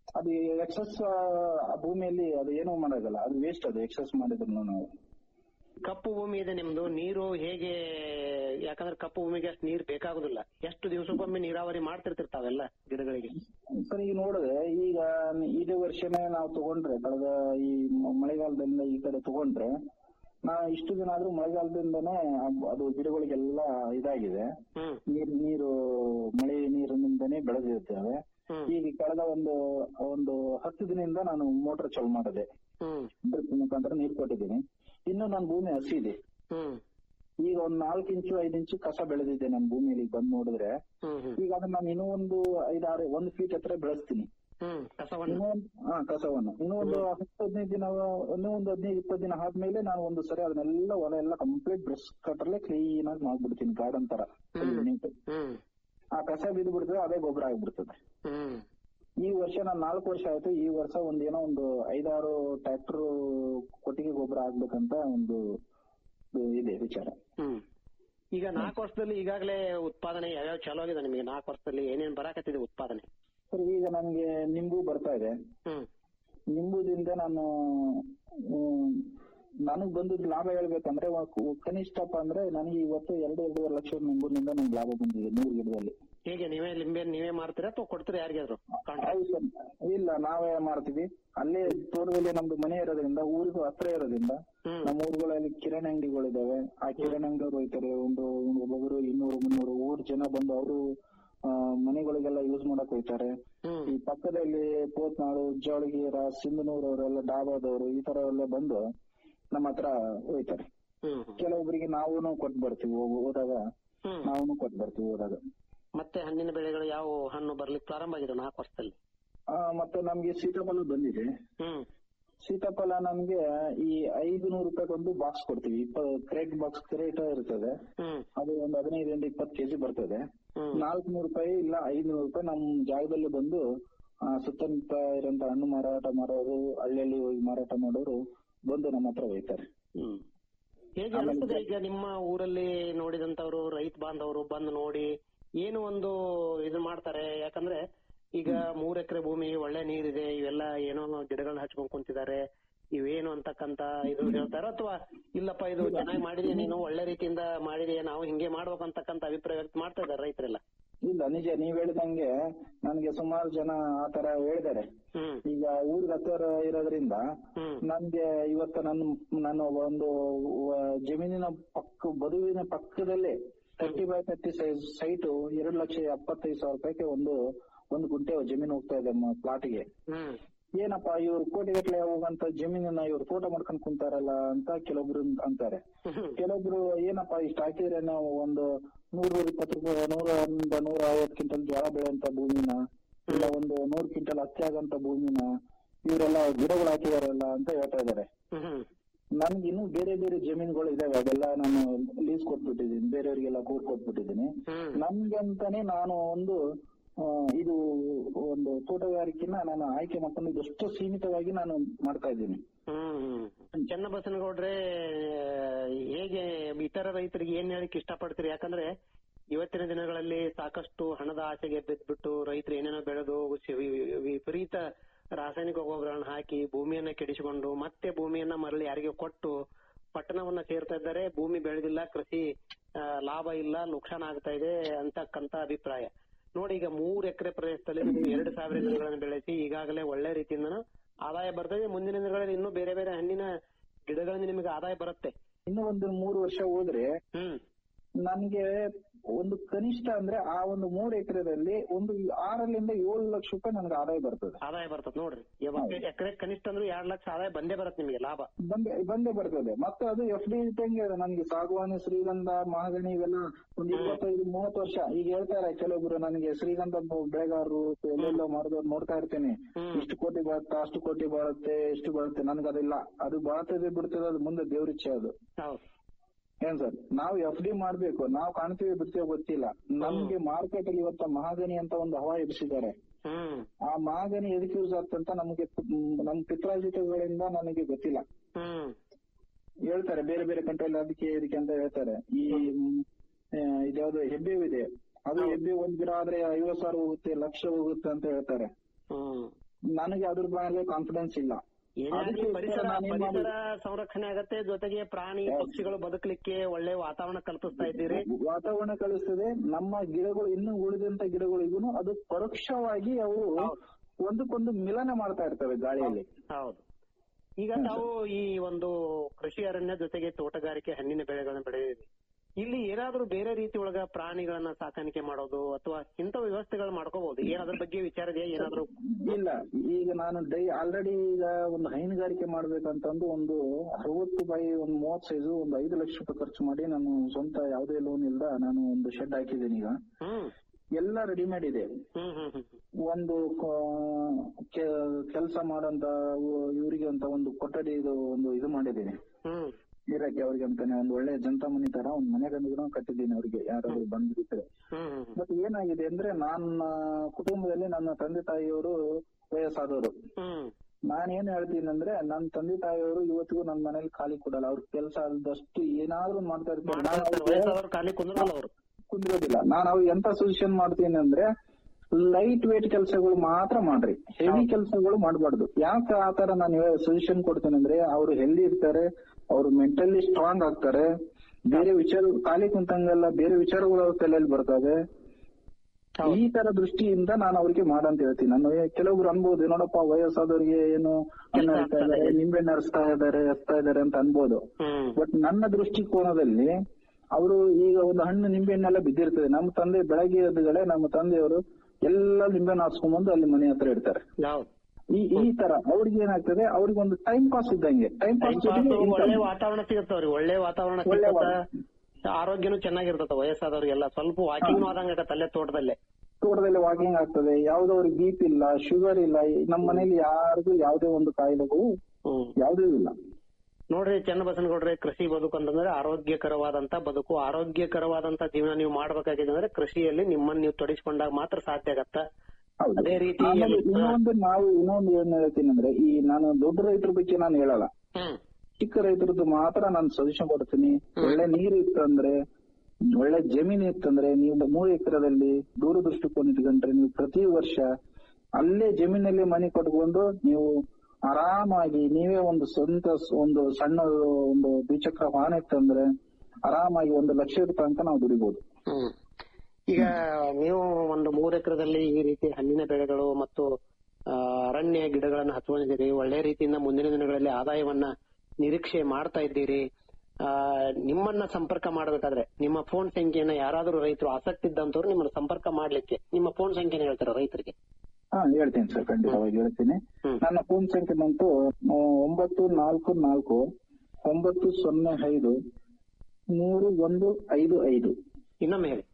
ಅದು ಎಕ್ಸಸ್ ಭೂಮಿಯಲ್ಲಿ ಅದು ಏನೂ ಮಾಡೋದಲ್ಲ ಅದು ವೇಸ್ಟ್ ಅದು ಎಕ್ಸಸ್ ಮಾಡಿದ್ರು ನಾವು ಕಪ್ಪು ಭೂಮಿ ಇದೆ ನಿಮ್ದು ನೀರು ಹೇಗೆ ಯಾಕಂದ್ರೆ ಕಪ್ಪು ಭೂಮಿಗೆ ಅಷ್ಟು ನೀರ್ ಬೇಕಾಗುದಿಲ್ಲ ಎಷ್ಟು ದಿವಸಕ್ಕೊಮ್ಮೆ ನೀರಾವರಿ ಮಾಡ್ತಿರ್ತಿರ್ತಾವೆಲ್ಲ ಗಿಡಗಳಿಗೆ ಸರ್ ಈಗ ನೋಡಿದ್ರೆ ಈಗ ಇದೇ ವರ್ಷನೇ ನಾವು ತಗೊಂಡ್ರೆ ಕಳೆದ ಈ ಮ- ಮಳೆಗಾಲದಿಂದ ಈ ಕಡೆ ತಗೊಂಡ್ರೆ ನಾ ಇಷ್ಟು ದಿನ ಆದ್ರೂ ಮಳೆಗಾಲದಿಂದನೇ ಅದ್- ಅದು ಗಿಡಗಳಿಗೆಲ್ಲ ಇದಾಗಿದೆ ಹ್ಮ್ ನೀರ್ ನೀರು ಮಳೆ ನೀರಿನಿಂದನೇ ಬೆಳೆದಿರ್ತೇವೆ ಹ್ಮ್ ಈಗ ಕಳೆದ ಒಂದು ಒಂದು ಹತ್ತು ದಿನದಿಂದ ನಾನು ಮೋಟರ್ ಚಾಲು ಮಾಡಿದೆ ಹ್ಮ್ ಡ್ರಿಪ್ ಮುಖಾಂತರ ನೀರು ಕೊಟ್ಟಿದ್ದೀನಿ ಇನ್ನು ನನ್ನ ಭೂಮಿ ಹಸಿ ಇದೆ ಹ್ಮ್ ಈಗ ಒಂದ್ ನಾಲ್ಕು ಇಂಚು ಐದು ಇಂಚು ಕಸ ಬೆಳೆದಿದೆ ನನ್ನ ಭೂಮಿಯಲ್ಲಿ ಬಂದ್ ನೋಡಿದ್ರೆ ಹ್ಮ್ ಹ್ಮ್ ಈಗ ಅದನ್ನ ನಾನು ಇನ್ನೂ ಒಂದು ಐದಾರು ಒಂದು ಫೀಟ್ ಹತ್ರ ಬೆಳೆಸ್ತೀನಿ ಹ್ಮ್ ಕಸವನ್ನು ಇನ್ನೂ ಒಂದು ಹಾ ಕಸವನ್ನು ಇನ್ನೂ ಒಂದು ಹತ್ತು ಹದಿನೈದು ದಿನ ಇನ್ನೂ ಒಂದು ಹದಿನೈದು ಇಪ್ಪತ್ತು ದಿನ ಆದ್ಮೇಲೆ ನಾನು ಒಂದು ಸರಿ ಅದನ್ನೆಲ್ಲ ಹೊಲ ಎಲ್ಲ ಕಂಪ್ಲೀಟ್ ಬ್ರಷ್ ಕಟ್ರಲ್ಲೇ ಕ್ಲೀನ್ ಆಗಿ ಮಾಡ್ಬಿಡ್ತೀನಿ ಗಾರ್ಡನ್ ತರ ನೀಟ್ ಹ್ಮ್ ಆ ಕಸ ಬಿದ್ದು ಬಿಡ್ತದೆ ಅದೇ ಗೊಬ್ಬರ ಆಗ್ಬಿಡ್ತದೆ ಹ್ಮ್ ಈ ವರ್ಷ ನಾನು ನಾಲ್ಕು ವರ್ಷ ಆಯ್ತು ಈ ವರ್ಷ ಒಂದ್ ಏನೋ ಒಂದು ಐದಾರು ಟ್ರ್ಯಾಕ್ಟರ್ ಕೊಟ್ಟಿಗೆ ಗೊಬ್ಬರ ಆಗ್ಬೇಕಂತ ಒಂದು ಇದು ಇದೆ ವಿಚಾರ ಹ್ಮ್ ಈಗ ನಾಲ್ಕು ವರ್ಷದಲ್ಲಿ ಈಗಾಗಲೇ ಉತ್ಪಾದನೆ ಯಾವ್ಯಾವ ಚಾಲು ಆಗಿದೆ ನಿಮಗೆ ನಾಲ್ಕು ವರ್ಷದಲ್ಲಿ ಏನೇನ್ ಬರಾಕತ್ತಿದೆ ಉತ್ಪಾದನೆ ಸರ್ ಈಗ ನನಗೆ ನಿಂಬು ಬರ್ತಾ ಇದೆ ಹ್ಮ್ ನಿಂಬುದಿಂದ ನಾನು ಹ್ಮ್, ನನಗ್ ಬಂದಿದ್ ಲಾಭ ಹೇಳ್ಬೇಕಂದ್ರೆ ವ- ಕನಿಷ್ಠಪ್ಪ ಅಂದ್ರೆ ನನಗೆ ಇವತ್ತು ಎರಡು ಎರಡೂವರೆ ಲಕ್ಷ ನಿಂಬುನಿಂದ ನಂಗೆ ಲಾಭ ಬಂದಿದೆ ನೂರು ಗಿಡದಲ್ಲಿ ಹೇಗೆ ನೀವೇ ಲಿಂಬೆ ನೀವೇ ಮಾರ್ತೀರಾ ಅಥವಾ ಕೊಡ್ತೀರಾ ಯಾರಿಗಾದ್ರು ಹೌದು ಸರ್ ಇಲ್ಲ ನಾವೇ ಮಾಡ್ತೀವಿ ಅಲ್ಲೇ ತೋಟದಲ್ಲಿ ನಮ್ದು ಮನೆ ಇರೋದ್ರಿಂದ ಊರಿಗೂ ಹತ್ರ ಇರೋದ್ರಿಂದ ಹ್ಮ್ ನಮ್ಮ ಊರುಗಳಲ್ಲಿ ಕಿರಾಣಿ ಅಂಗಡಿಗಳಿದಾವೆ ಆ ಕಿರಾಣಿ ಅಂಗಡಿಯವರು ಹೋಯ್ತಾರೆ ಒಂದು ಒಬ್ಬೊಬ್ರು ಇನ್ನೂರು ಮುನ್ನೂರು ಊರ್ ಜನ ಬಂದು ಅವರು ಮನೆಗಳಿಗೆಲ್ಲ ಯೂಸ್ ಮಾಡಕ್ ಹೋಯ್ತಾರೆ ಹ್ಮ್ ಈ ಪಕ್ಕದಲ್ಲಿ ಪೋತ್ನಾಳು ಜೋಳಗೀರ ಸಿಂಧನೂರು ಅವರೆಲ್ಲ ಡಾಬಾದವರು ಈ ತರ ಎಲ್ಲ ಬಂದು ನಮ್ಮ ಹತ್ರ ಹೋಯ್ತಾರೆ ಹ್ಮ್ ಕೆಲವೊಬ್ಬರಿಗೆ ನಾವೂನು ಕೊಟ್ಟು ಬರ್ತೀವಿ ಹೋಗ್- ಹೋದಾಗ ಹ್ಮ್ ನಾವೂನು ಕೊಟ್ಟು ಬರ್ತೀವಿ ಹೋದಾಗ ಮತ್ತೆ ಹಣ್ಣಿನ ಬೆಳೆಗಳು ಯಾವ ಹಣ್ಣು ಬರ್ಲಿಕ್ಕೆ ಪ್ರಾರಂಭ ಆಗಿದೆ ನಾಲ್ಕು ವರ್ಷದಲ್ಲಿ ಆ, ಮತ್ತೆ ನಮ್ಗೆ ಸೀತಾಫಲ ಬಂದಿದೆ ಹ್ಮ್ ಸೀತಾಫಲ ನಮ್ಗೆ ಈ ಐದು ನೂರು ರೂಪಾಯಿಗೊಂದು ಬಾಕ್ಸ್ ಕೊಡ್ತೀವಿ ಇಪ್ಪ ಕ್ರೇಟ್ ಬಾಕ್ಸ್ ಕ್ರೇಟ್ ಇರ್ತದೆ ಹ್ಮ್ ಅದು ಒಂದು ಹದಿನೈದರಿಂದ ಇಪ್ಪತ್ತು ಕೆಜಿ ಬರ್ತದೆ ಹ್ಮ್ ನಾಲ್ಕುನೂರು ರೂಪಾಯಿ ಇಲ್ಲ ಐದುನೂರು ರೂಪಾಯಿ ನಮ್ ಜಾಗದಲ್ಲಿ ಬಂದು ಆ, ಸುತ್ತಮುತ್ತ ಇರೋಂತ ಹಣ್ಣು ಮಾರಾಟ ಮಾಡೋರು ಹಳ್ಳಿಯಲ್ಲಿ ಹೋಗಿ ಮಾರಾಟ ಮಾಡೋರು ಬಂದು ನಮ್ಮ ಹತ್ರ ಒಯ್ತಾರೆ ಹ್ಮ್ ಹೇಗೆ ಆಮೇಲೆ ಅನಿಸ್ತದೆ ಈಗ ನಿಮ್ಮ ಊರಲ್ಲಿ ನೋಡಿದಂತವ್ರು ರೈತ ಬಾಂಧವರು ಬಂದು ನೋಡಿ ಏನು ಒಂದು ಇದು ಮಾಡ್ತಾರೆ ಯಾಕಂದ್ರೆ ಈಗ ಮೂರ್ ಎಕರೆ ಭೂಮಿ ಒಳ್ಳೆ ನೀರಿದೆ ಇವೆಲ್ಲ ಏನೋ ಗಿಡಗಳನ್ನ ಹಚ್ಕೊಂಡ್ ಕುಂತಿದ್ದಾರೆ ಇವೇನು ಅಂತಕ್ಕಂತ ಇದು ಹೇಳ್ತಾರ ಅಥವಾ ಇಲ್ಲಪ್ಪ ಇದು ಚೆನ್ನಾಗಿ ಮಾಡಿದೀಯ ನೀನು ಒಳ್ಳೆ ರೀತಿಯಿಂದ ಮಾಡಿದೀಯ ನಾವು ಹಿಂಗೆ ಮಾಡ್ಬೇಕಂತಕ್ಕಂತ ಅಭಿಪ್ರಾಯ ವ್ಯಕ್ತ ಮಾಡ್ತಾ ಇದ್ದಾರೆ ರೈತರೆಲ್ಲ ಇಲ್ಲ ನಿಜ ನೀವ್ ಹೇಳಿದಂಗೆ ನನ್ಗೆ ಸುಮಾರು ಜನ ಆತರ ಹೇಳಿದ್ದಾರೆ ಹ್ಮ್ ಈಗ ಊರ್ಗ್ ಹತ್ತಿರ ಇರೋದ್ರಿಂದ ಹ್ಮ್ ನನ್ಗೆ ಇವತ್ತು ನನ್ ನಾನು ಒಂದು ವ- ಜಮೀನಿನ ಪಕ್ಕ ಬದುವಿನ ಪಕ್ಕದಲ್ಲೇ thirty by thirty size site ಎರಡು ಲಕ್ಷ ಎಪ್ಪತ್ತೈದು ಸಾವಿರ ರೂಪಾಯಿಗೆ ಒಂದು ಒಂದು ಗುಂಟೆ ಜಮೀನು ಹೋಗ್ತಾ ಇದೆ ಪ್ಲಾಟ್ಗೆ ಹ್ಮ್ ಏನಪ್ಪಾ ಇವ್ರು ಕೋಟಿಗಟ್ಲೆ ಹೋಗಂತ ಜಮೀನನ್ನ ಇವ್ರು ಫೋಟೋ ಮಾಡ್ಕೊಂಡ್ ಕುಂತಾರಲ್ಲ ಅಂತ ಕೆಲವೊಬ್ರು ಅಂತಾರೆ ಹ್ಮ್ ಕೆಲವೊಬ್ರು ಏನಪ್ಪಾ ಇಷ್ಟ ಹಾಕಿದ್ರೆ ನಾವು ಒಂದು ನೂರ ನೂರ ಇಪ್ಪತ್ತು ರೂಪಾಯಿ ನೂರರಿಂದ ನೂರ ಐವತ್ತು ಕ್ವಿಂಟಲ್ ಜೋಳ ಬೆಳೆಯಂತ ಭೂಮಿನ ಇಲ್ಲ ಒಂದು ನೂರು ಕ್ವಿಂಟಲ್ ಹತ್ತಿ ಆಗಂತ ಭೂಮಿನ ಇವರೆಲ್ಲ ಗಿಡಗಳು ಹಾಕಿದಾರಲ್ಲ ಅಂತ ಹೇಳ್ತಾ ಇದಾರೆ ಹ್ಮ್ ನನ್ಗೆ ಇನ್ನೂ ಬೇರೆ ಬೇರೆ ಜಮೀನುಗಳು ಇದಾವೆ ಅದೆಲ್ಲ ನಾನು ಲೀಸ್ ಕೊಟ್ಬಿಟ್ಟಿದ್ದೀನಿ ಬೇರೆಯವರಿಗೆಲ್ಲ ಕೂರ್ ಕೊಟ್ಬಿಟ್ಟಿದ್ದೀನಿ ಹ್ಮ್ ನನ್ಗೆ ಅಂತಾನೆ ನಾನು ಒಂದು ಆ, ಇದು ಒಂದು ತೋಟಗಾರಿಕೆನ ನಾನು ಆಯ್ಕೆ ಮಾಡ್ಕೊಂಡು ಇದಷ್ಟು ಸೀಮಿತವಾಗಿ ನಾನು ಮಾಡ್ತಾ ಇದ್ದೀನಿ ಹ್ಮ್ ಚನ್ನಬಸನಗೌಡ್ರೆ ಹೇಗೆ ಇತರ ರೈತರಿಗೆ ಏನ್ ಹೇಳಿಕ್ ಇಷ್ಟಪಡ್ತೀರಿ ಯಾಕಂದ್ರೆ ಇವತ್ತಿನ ದಿನಗಳಲ್ಲಿ ಸಾಕಷ್ಟು ಹಣದ ಆಸೆಗೆ ಬಿದ್ದ್ಬಿಟ್ಟು ರೈತರು ಏನೇನೋ ಬೆಳೆದು ಸಿ- ವಿ- ವಿ- ವಿಪರೀತ ರಾಸಾಯನಿಕ ಗೊಬ್ಬರಗಳನ್ನ ಹಾಕಿ ಭೂಮಿಯನ್ನ ಕೆಡಿಸಿಕೊಂಡು ಮತ್ತೆ ಭೂಮಿಯನ್ನ ಮರಳಿ ಯಾರಿಗೆ ಕೊಟ್ಟು ಪಟ್ಟಣವನ್ನ ಸೇರ್ತಾ ಇದ್ದಾರೆ ಭೂಮಿ ಬೆಳೆದಿಲ್ಲ ಕೃಷಿ ಆ, ಲಾಭ ಇಲ್ಲ ನುಕ್ಸಾನ ಆಗ್ತಾ ಇದೆ ಅಂತಕ್ಕಂತ ಅಭಿಪ್ರಾಯ ನೋಡಿ ಈಗ ಮೂರ್ ಎಕರೆ ಪ್ರದೇಶದಲ್ಲಿ ನೀವು ಎರಡು ಸಾವಿರ ಗಿಡಗಳನ್ನು ಬೆಳೆಸಿ ಈಗಾಗಲೇ ಒಳ್ಳೆ ರೀತಿಯಿಂದ ಆದಾಯ ಬರ್ತದೆ ಮುಂದಿನ ದಿನಗಳಲ್ಲಿ ಇನ್ನೂ ಬೇರೆ ಬೇರೆ ಹಣ್ಣಿನ ಗಿಡಗಳಿಂದ ನಿಮಗೆ ಆದಾಯ ಬರುತ್ತೆ ಇನ್ನು ಒಂದು ಮೂರು ವರ್ಷ ಹೋದ್ರೆ ಹ್ಮ್ ನನ್ಗೆ ಒಂದು ಕನಿಷ್ಠ ಅಂದ್ರೆ ಆ ಒಂದು ಮೂರು ಎಕರೆದಲ್ಲಿ ಒಂದು ಆರರಿಂದ ಏಳು ಲಕ್ಷ ರೂಪಾಯಿ ನನಗೆ ಆದಾಯ ಬರ್ತದೆ ಆದಾಯ ಬರ್ತದೆ ನೋಡ್ರಿ ಯಾವಾಗ ಎಕರೆ ಕನಿಷ್ಠ ಅಂದ್ರೆ ಎರಡ್ ಲಕ್ಷ ಆದಾಯ ಬಂದೇ ಬರುತ್ತೆ ನಿಮಗೆ ಲಾಭ ಬಂದೆ ಬಂದೇ ಬರ್ತದೆ ಮತ್ತೆ ಅದು ಎಫ್ ಡಿ ಇದ್ದಂಗೆ ನನಗೆ ಸಾಗುವಾನಿ ಶ್ರೀಗಂಧ ಮಹಾಗಣಿ ಇವೆಲ್ಲ ಒಂದು ಇಪ್ಪತ್ತೈದು ಮೂವತ್ತು ವರ್ಷ ಈಗ ಹೇಳ್ತಾರೆ ಕೆಲವೊಬ್ರು ನನಗೆ ಶ್ರೀಗಂಧ ಬೆಳೆಗಾರರು ಎಲ್ಲೆಲ್ಲೋ ಮಾಡಿದವ್ರು ನೋಡ್ತಾ ಇರ್ತೇನೆ ಹ್ಮ್. ಇಷ್ಟು ಕೋಟಿ ಬರುತ್ತೆ ಅಷ್ಟು ಕೋಟಿ ಬರುತ್ತೆ ಎಷ್ಟು ಬರುತ್ತೆ ನನ್ಗೆ ಅದಿಲ್ಲ ಅದು ಬರ್ತದೆ ಬಿಡ್ತದೆ ಅದು ಮುಂದೆ ದೇವ್ರಿಚ್ಛೆ ಅದು ಹೌದು ಏನ್ ಸರ್ ನಾವು ಎಫ್ ಡಿ ಮಾಡ್ಬೇಕು ನಾವು ಕಾಣ್ತೀವಿ ಬಿಡ್ತೀವಿ ಗೊತ್ತಿಲ್ಲ ನಮ್ಗೆ ಮಾರ್ಕೆಟ್ ಅಲ್ಲಿ ಇವತ್ತ ಮಹಾಗನಿ ಅಂತ ಒಂದು ಹವಾ ಎಬ್ಸಿದ್ದಾರೆ ಹ್ಮ್ ಆ ಮಹಾಗನಿ ಎದಕ್ಕೆ ಯೂಸ್ ಆಗ್ತಂತ ನಮಗೆ ನಮ್ ಪಿತ್ರಾಜಿತಗಳಿಂದ ನನಗೆ ಗೊತ್ತಿಲ್ಲ ಹ್ಮ್ ಹೇಳ್ತಾರೆ ಬೇರೆ ಬೇರೆ ಕಂಟ್ರಿಯಲ್ಲಿ ಅದಕ್ಕೆ ಇದಕ್ಕೆ ಅಂತ ಹೇಳ್ತಾರೆ ಈ ಮ್, ಆ, ಇದ್ಯಾವ್ದು ಹೆಬ್ಬೇವು ಇದೆ ಅದು ಹೆಬ್ಬೆ ಒಂದ್ ಗಿಡ ಆದ್ರೆ ಐವತ್ ಸಾವಿರ ಹೋಗುತ್ತೆ ಲಕ್ಷ ಹೋಗುತ್ತೆ ಅಂತ ಹೇಳ್ತಾರೆ ಹ್ಮ್ ನನಗೆ ಅದ್ರ ಮೇಲೆ ಕಾನ್ಫಿಡೆನ್ಸ್ ಇಲ್ಲ ಏನೇ ಆಗ್ಲಿ ಅದಕ್ಕೋಸ್ಕರ ಪರಿಸರ ನಾನೇನ್ ಪರಿಸರ ಮಾಡಿದೆ? ಸಂರಕ್ಷಣೆ ಆಗತ್ತೆ ಜೊತೆಗೆ ಪ್ರಾಣಿ ಪಕ್ಷಿಗಳು ಬದುಕಲಿಕ್ಕೆ ಒಳ್ಳೆ ವಾತಾವರಣ ಕಲ್ಪಿಸ್ತಾ ಇದ್ದೀರಿ ವಾತಾವರಣ ಕಲಿಸ್ತದೆ ನಮ್ಮ ಗಿಡಗಳು ಇನ್ನು ಉಳಿದಂತ ಗಿಡಗಳಿಗೂ ಅದು ಪರೋಕ್ಷವಾಗಿ ಅವು ಒಂದಕ್ಕೊಂದು ಮಿಲನ ಮಾಡ್ತಾ ಇರ್ತವೆ ಗಾಳಿಯಲ್ಲಿ ಹೌದು ಈಗ ತಾವು ಈ ಒಂದು ಕೃಷಿ ಅರಣ್ಯ ಜೊತೆಗೆ ತೋಟಗಾರಿಕೆ ಹಣ್ಣಿನ ಬೆಳೆಗಳನ್ನ ಬೆಳೆದಿದೆ ಇಲ್ಲಿ ಏನಾದ್ರೂ ಬೇರೆ ರೀತಿ ಒಳಗ ಪ್ರಾಣಿಗಳನ್ನ ಸಾಕಾಣಿಕೆ ಮಾಡೋದು ಅಥವಾ ಇಂಥ ವ್ಯವಸ್ಥೆಗಳು ಮಾಡ್ಕೋಬಹುದು ಏನಾದ್ರ ಬಗ್ಗೆ ವಿಚಾರ ಇದೆಯಾ ಏನಾದ್ರು ಇಲ್ಲ ಈಗ ನಾನು ಡೈ ಆಲ್ರೆಡಿ ಈಗ ಒಂದು ಹೈನುಗಾರಿಕೆ ಮಾಡ್ಬೇಕಂತಂದು ಒಂದು ಅರವತ್ತು ಬೈ ಒಂದು ಮೂವತ್ ಸೈಜು ಒಂದು ಐದು ಲಕ್ಷ ರೂಪಾಯಿ ಖರ್ಚು ಮಾಡಿ ನಾನು ಸ್ವಂತ ಯಾವುದೇ ಲೋನ್ ಇಲ್ದ ನಾನು ಒಂದು ಶೆಡ್ ಹಾಕಿದ್ದೀನಿ ಈಗ ಹ್ಮ್ ಎಲ್ಲ ರೆಡಿಮೇಡ್ ಇದೆ ಹ್ಮ್ ಹ್ಮ್ ಹ್ಮ್ ಒಂದು ಕೆಲಸ ಮಾಡೋಂತ ಇವರಿಗೆ ಅಂತ ಒಂದು ಕೊಠಡಿ ಇದು ಒಂದು ಇದು ಮಾಡಿದ್ದೀನಿ ಹ್ಮ್ ಇರಕ್ಕೆ ಅವ್ರಿಗೆ ಅಂತಾನೆ ಒಂದು ಒಳ್ಳೆ ಜಂತ ಮನಿ ತರ ಒಂದು ಮನೆ ಗಂಡು ಕಟ್ಟಿದ್ದೀನಿ ಅವ್ರಿಗೆ ಯಾರಾದ್ರೂ ಬಂದಿದ್ರೆ ಹ್ಮ್ ಹ್ಮ್ ಬಟ್ ಏನಾಗಿದೆ ಅಂದ್ರೆ ನನ್ನ ಕುಟುಂಬದಲ್ಲಿ ನನ್ನ ತಂದೆ ತಾಯಿಯವರು ವಯಸ್ಸಾದವರು ಹ್ಮ್ ನಾನೇನ್ ಹೇಳ್ತೀನಿ ಅಂದ್ರೆ ನನ್ನ ತಂದೆ ತಾಯಿಯವರು ಇವತ್ತಿಗೂ ನನ್ನ ಮನೇಲಿ ಖಾಲಿ ಕೊಡಲ್ಲ ಅವ್ರ ಕೆಲಸ ಆದಷ್ಟು ಏನಾದ್ರೂ ಮಾಡ್ತಾ ಇರ್ತಾರೆ ನಾನು ಅವ್ರಿಗೆ ವಯಸ್ಸಾದವ್ರು ಖಾಲಿ ಕುಂದ್ರಲ್ಲ ಅವರು ಕುಂದಿರೋದಿಲ್ಲ ನಾನು ಅವ್ರಿಗೆ ಎಂತ ಸೊಲ್ಯೂಷನ್ ಮಾಡ್ತೀನಿ ಅಂದ್ರೆ ಲೈಟ್ ವೇಟ್ ಕೆಲಸಗಳು ಮಾತ್ರ ಮಾಡ್ರಿ ಹೆವಿ ಕೆಲಸಗಳು ಮಾಡಬಾರ್ದು ಯಾಕೆ ಆತರ ನಾನು ಸೊಲ್ಯೂಷನ್ ಕೊಡ್ತೀನಿ ಅಂದ್ರೆ ಅವ್ರು ಹೆಲ್ದಿ ಇರ್ತಾರೆ ಅವ್ರು ಮೆಂಟಲಿ ಸ್ಟ್ರಾಂಗ್ ಆಗ್ತಾರೆ ಬೇರೆ ವಿಚಾರ ಖಾಲಿ ಕುಂತಂಗೆಲ್ಲ ಬೇರೆ ವಿಚಾರಗಳು ಅವ್ರ ತಲೆಯಲ್ಲಿ ಬರ್ತವೆ ಈ ತರ ದೃಷ್ಟಿಯಿಂದ ನಾನು ಅವ್ರಿಗೆ ಮಾಡಂತ ಹೇಳ್ತೀನಿ ನಾನು ಕೆಲವೊಬ್ರು ಅನ್ಬೋದು ನೋಡಪ್ಪ ವಯಸ್ಸಾದವ್ರಿಗೆ ಏನು ಹಣ್ಣು ಹರಿಸ್ತಾ ಇದಾರೆ ನಿಂಬೆಹಣ್ಣು ಹರಿಸ್ತಾ ಇದಾರೆ ಹರಿಸ್ತಾ ಇದಾರೆ ಅಂತ ಅನ್ಬೋದು ಹ್ಮ್ ಬಟ್ ನನ್ನ ದೃಷ್ಟಿಕೋನದಲ್ಲಿ ಅವರು ಈಗ ಒಂದು ಹಣ್ಣು ನಿಂಬೆಹಣ್ಣೆಲ್ಲ ಬಿದ್ದಿರ್ತದೆ ನಮ್ಮ ತಂದೆ ಬೆಳಗ್ಗೆ ಎದ್ದುಗಳೇ ನಮ್ಮ ತಂದೆಯವರು ಎಲ್ಲ ನಿಂಬೆಹಣ್ಣು ಹಾಸ್ಕೊಂಡ್ಬಂದು ಅಲ್ಲಿ ಮನೆ ಹತ್ರ ಇಡ್ತಾರೆ ಹೌದು ಈ ಈ ತರ ಅವ್ರಿಗೆ ಏನಾಗ್ತದೆ ಅವ್ರಿಗೆ ಒಂದು ಟೈಮ್ ಪಾಸ್ ಇದ್ದಂಗೆ ಟೈಮ್ ಟೈಮ್ ಪಾಸ್ ಪಾಸ್ ಒಳ್ಳೆ ವಾತಾವರಣ ಸಿಗುತ್ತವ್ರಿ ಒಳ್ಳೆ ವಾತಾವರಣ ಒಳ್ಳೆ ಸಿಗುತ್ತ ಆರೋಗ್ಯನೂ ಚೆನ್ನಾಗಿರ್ತದ ವಯಸ್ಸಾದವ್ರಿಗೆಲ್ಲ ಸ್ವಲ್ಪ ವಾಕಿಂಗ್ ಆದಂಗ ಆಗತ್ತೆ ಅಲ್ಲೇ ತೋಟದಲ್ಲೇ ತೋಟದಲ್ಲಿ ವಾಕಿಂಗ್ ಆಗ್ತದೆ ಯಾವ್ದೋ ಅವ್ರಿಗೆ ಬಿ ಪಿ ಇಲ್ಲ ಶುಗರ್ ಇಲ್ಲ ನಮ್ಮ ಮನೇಲಿ ಯಾರಿಗೂ ಯಾವುದೇ ಒಂದು ಕಾಯಿಲೆಗಳು ಹ್ಮ್ ಯಾವುದೂ ಇಲ್ಲ ನೋಡ್ರಿ ಚನ್ನಬಸನಗೌಡ್ರೆ ಕೃಷಿ ಬದುಕು ಅಂತಂದ್ರೆ ಆರೋಗ್ಯಕರವಾದಂತ ಬದುಕು ಆರೋಗ್ಯಕರವಾದಂತ ಜೀವನ ನೀವು ಮಾಡ್ಬೇಕಾಗಿದೆ ಅಂದ್ರೆ ಕೃಷಿಯಲ್ಲಿ ನಿಮ್ಮನ್ನ ನೀವು ತೊಡಗಿಸ್ಕೊಂಡಾಗ ಮಾತ್ರ ಸಾಧ್ಯ ಆಗತ್ತ ಹೌದು ಅದೇ ರೀತಿ ಆಮೇಲೆ ಎಲ್ಲ- ಇನ್ನೊಂದು ನಾವು ಇನ್ನೊಂದು ಏನ್ ಹೇಳ್ತೀನಿ ಅಂದ್ರೆ ಈ ನಾನು ದೊಡ್ಡ ರೈತರ ಬಗ್ಗೆ ನಾನು ಹೇಳಲ್ಲ ಹ್ಮ್ ಚಿಕ್ಕ ರೈತರದ್ದು ಮಾತ್ರ ನಾನು ಸಜೆಷನ್ ಕೊಡ್ತೀನಿ ಒಳ್ಳೆ ನೀರು ಇತ್ತಂದ್ರೆ ಒಳ್ಳೆ ಜಮೀನು ಇತ್ತಂದ್ರೆ ನೀವು ಮೂರು ಎಕರೆದಲ್ಲಿ ದೂರದೃಷ್ಟಿಕೋನ ಇಟ್ಕೊಂಡ್ರೆ ನೀವು ಪ್ರತಿ ವರ್ಷ ಅಲ್ಲೇ ಜಮೀನಲ್ಲಿ ಮನೆ ಕಟ್ಕೊಂಡು ನೀವು ಆರಾಮಾಗಿ ನೀವೇ ಒಂದು ಸ್ವಂತ ಸ್- ಒಂದು ಸಣ್ಣ ಒಂದು ದ್ವಿಚಕ್ರ ವಾಹನ ಇತ್ತಂದ್ರೆ ಆರಾಮಾಗಿ ಒಂದು ಲಕ್ಷ ತನಕ ನಾವು ದುಡಿಬಹುದು ಹ್ಮ್ ಈಗ ನೀವು ಒಂದು ಮೂರ್ ಎಕರೆದಲ್ಲಿ ಈ ರೀತಿ ಹಣ್ಣಿನ ಬೆಳೆಗಳು ಮತ್ತು ಆ, ಅರಣ್ಯ ಗಿಡಗಳನ್ನ ಹಚ್ಕೊಂಡಿದ್ದೀರಿ ಒಳ್ಳೆ ರೀತಿಯಿಂದ ಮುಂದಿನ ದಿನಗಳಲ್ಲಿ ಆದಾಯವನ್ನ ನಿರೀಕ್ಷೆ ಮಾಡ್ತಾ ಇದ್ದೀರಿ ಆ ನಿಮ್ಮನ್ನ ಸಂಪರ್ಕ ಮಾಡಬೇಕಾದ್ರೆ ನಿಮ್ಮ ಫೋನ್ ಸಂಖ್ಯೆಯನ್ನ ಯಾರಾದ್ರೂ ರೈತರು ಆಸಕ್ತಿ ಇದ್ದಂತವ್ರು ನಿಮ್ಮನ್ನ ಸಂಪರ್ಕ ಮಾಡ್ಲಿಕ್ಕೆ ನಿಮ್ಮ ಫೋನ್ ಸಂಖ್ಯೆನ ಹೇಳ್ತಾರೆ ರೈತರಿಗೆ ಹಾ ಹೇಳ್ತೀನಿ ಸರ್ ಖಂಡಿತವಾಗಿ ಹೇಳ್ತೀನಿ ಹ್ಮ್. ನನ್ನ ಫೋನ್ ಸಂಖ್ಯೆ ಬಂತು ಆ, ಒಂಬತ್ತು ನಾಲ್ಕು ನಾಲ್ಕು ಒಂಬತ್ತು ಸೊನ್ನೆ ಐದು ಮೂರು ಒಂದು ಐದು ಐದು ಇನ್ನೊಮ್ಮೆ ಹೇಳಿ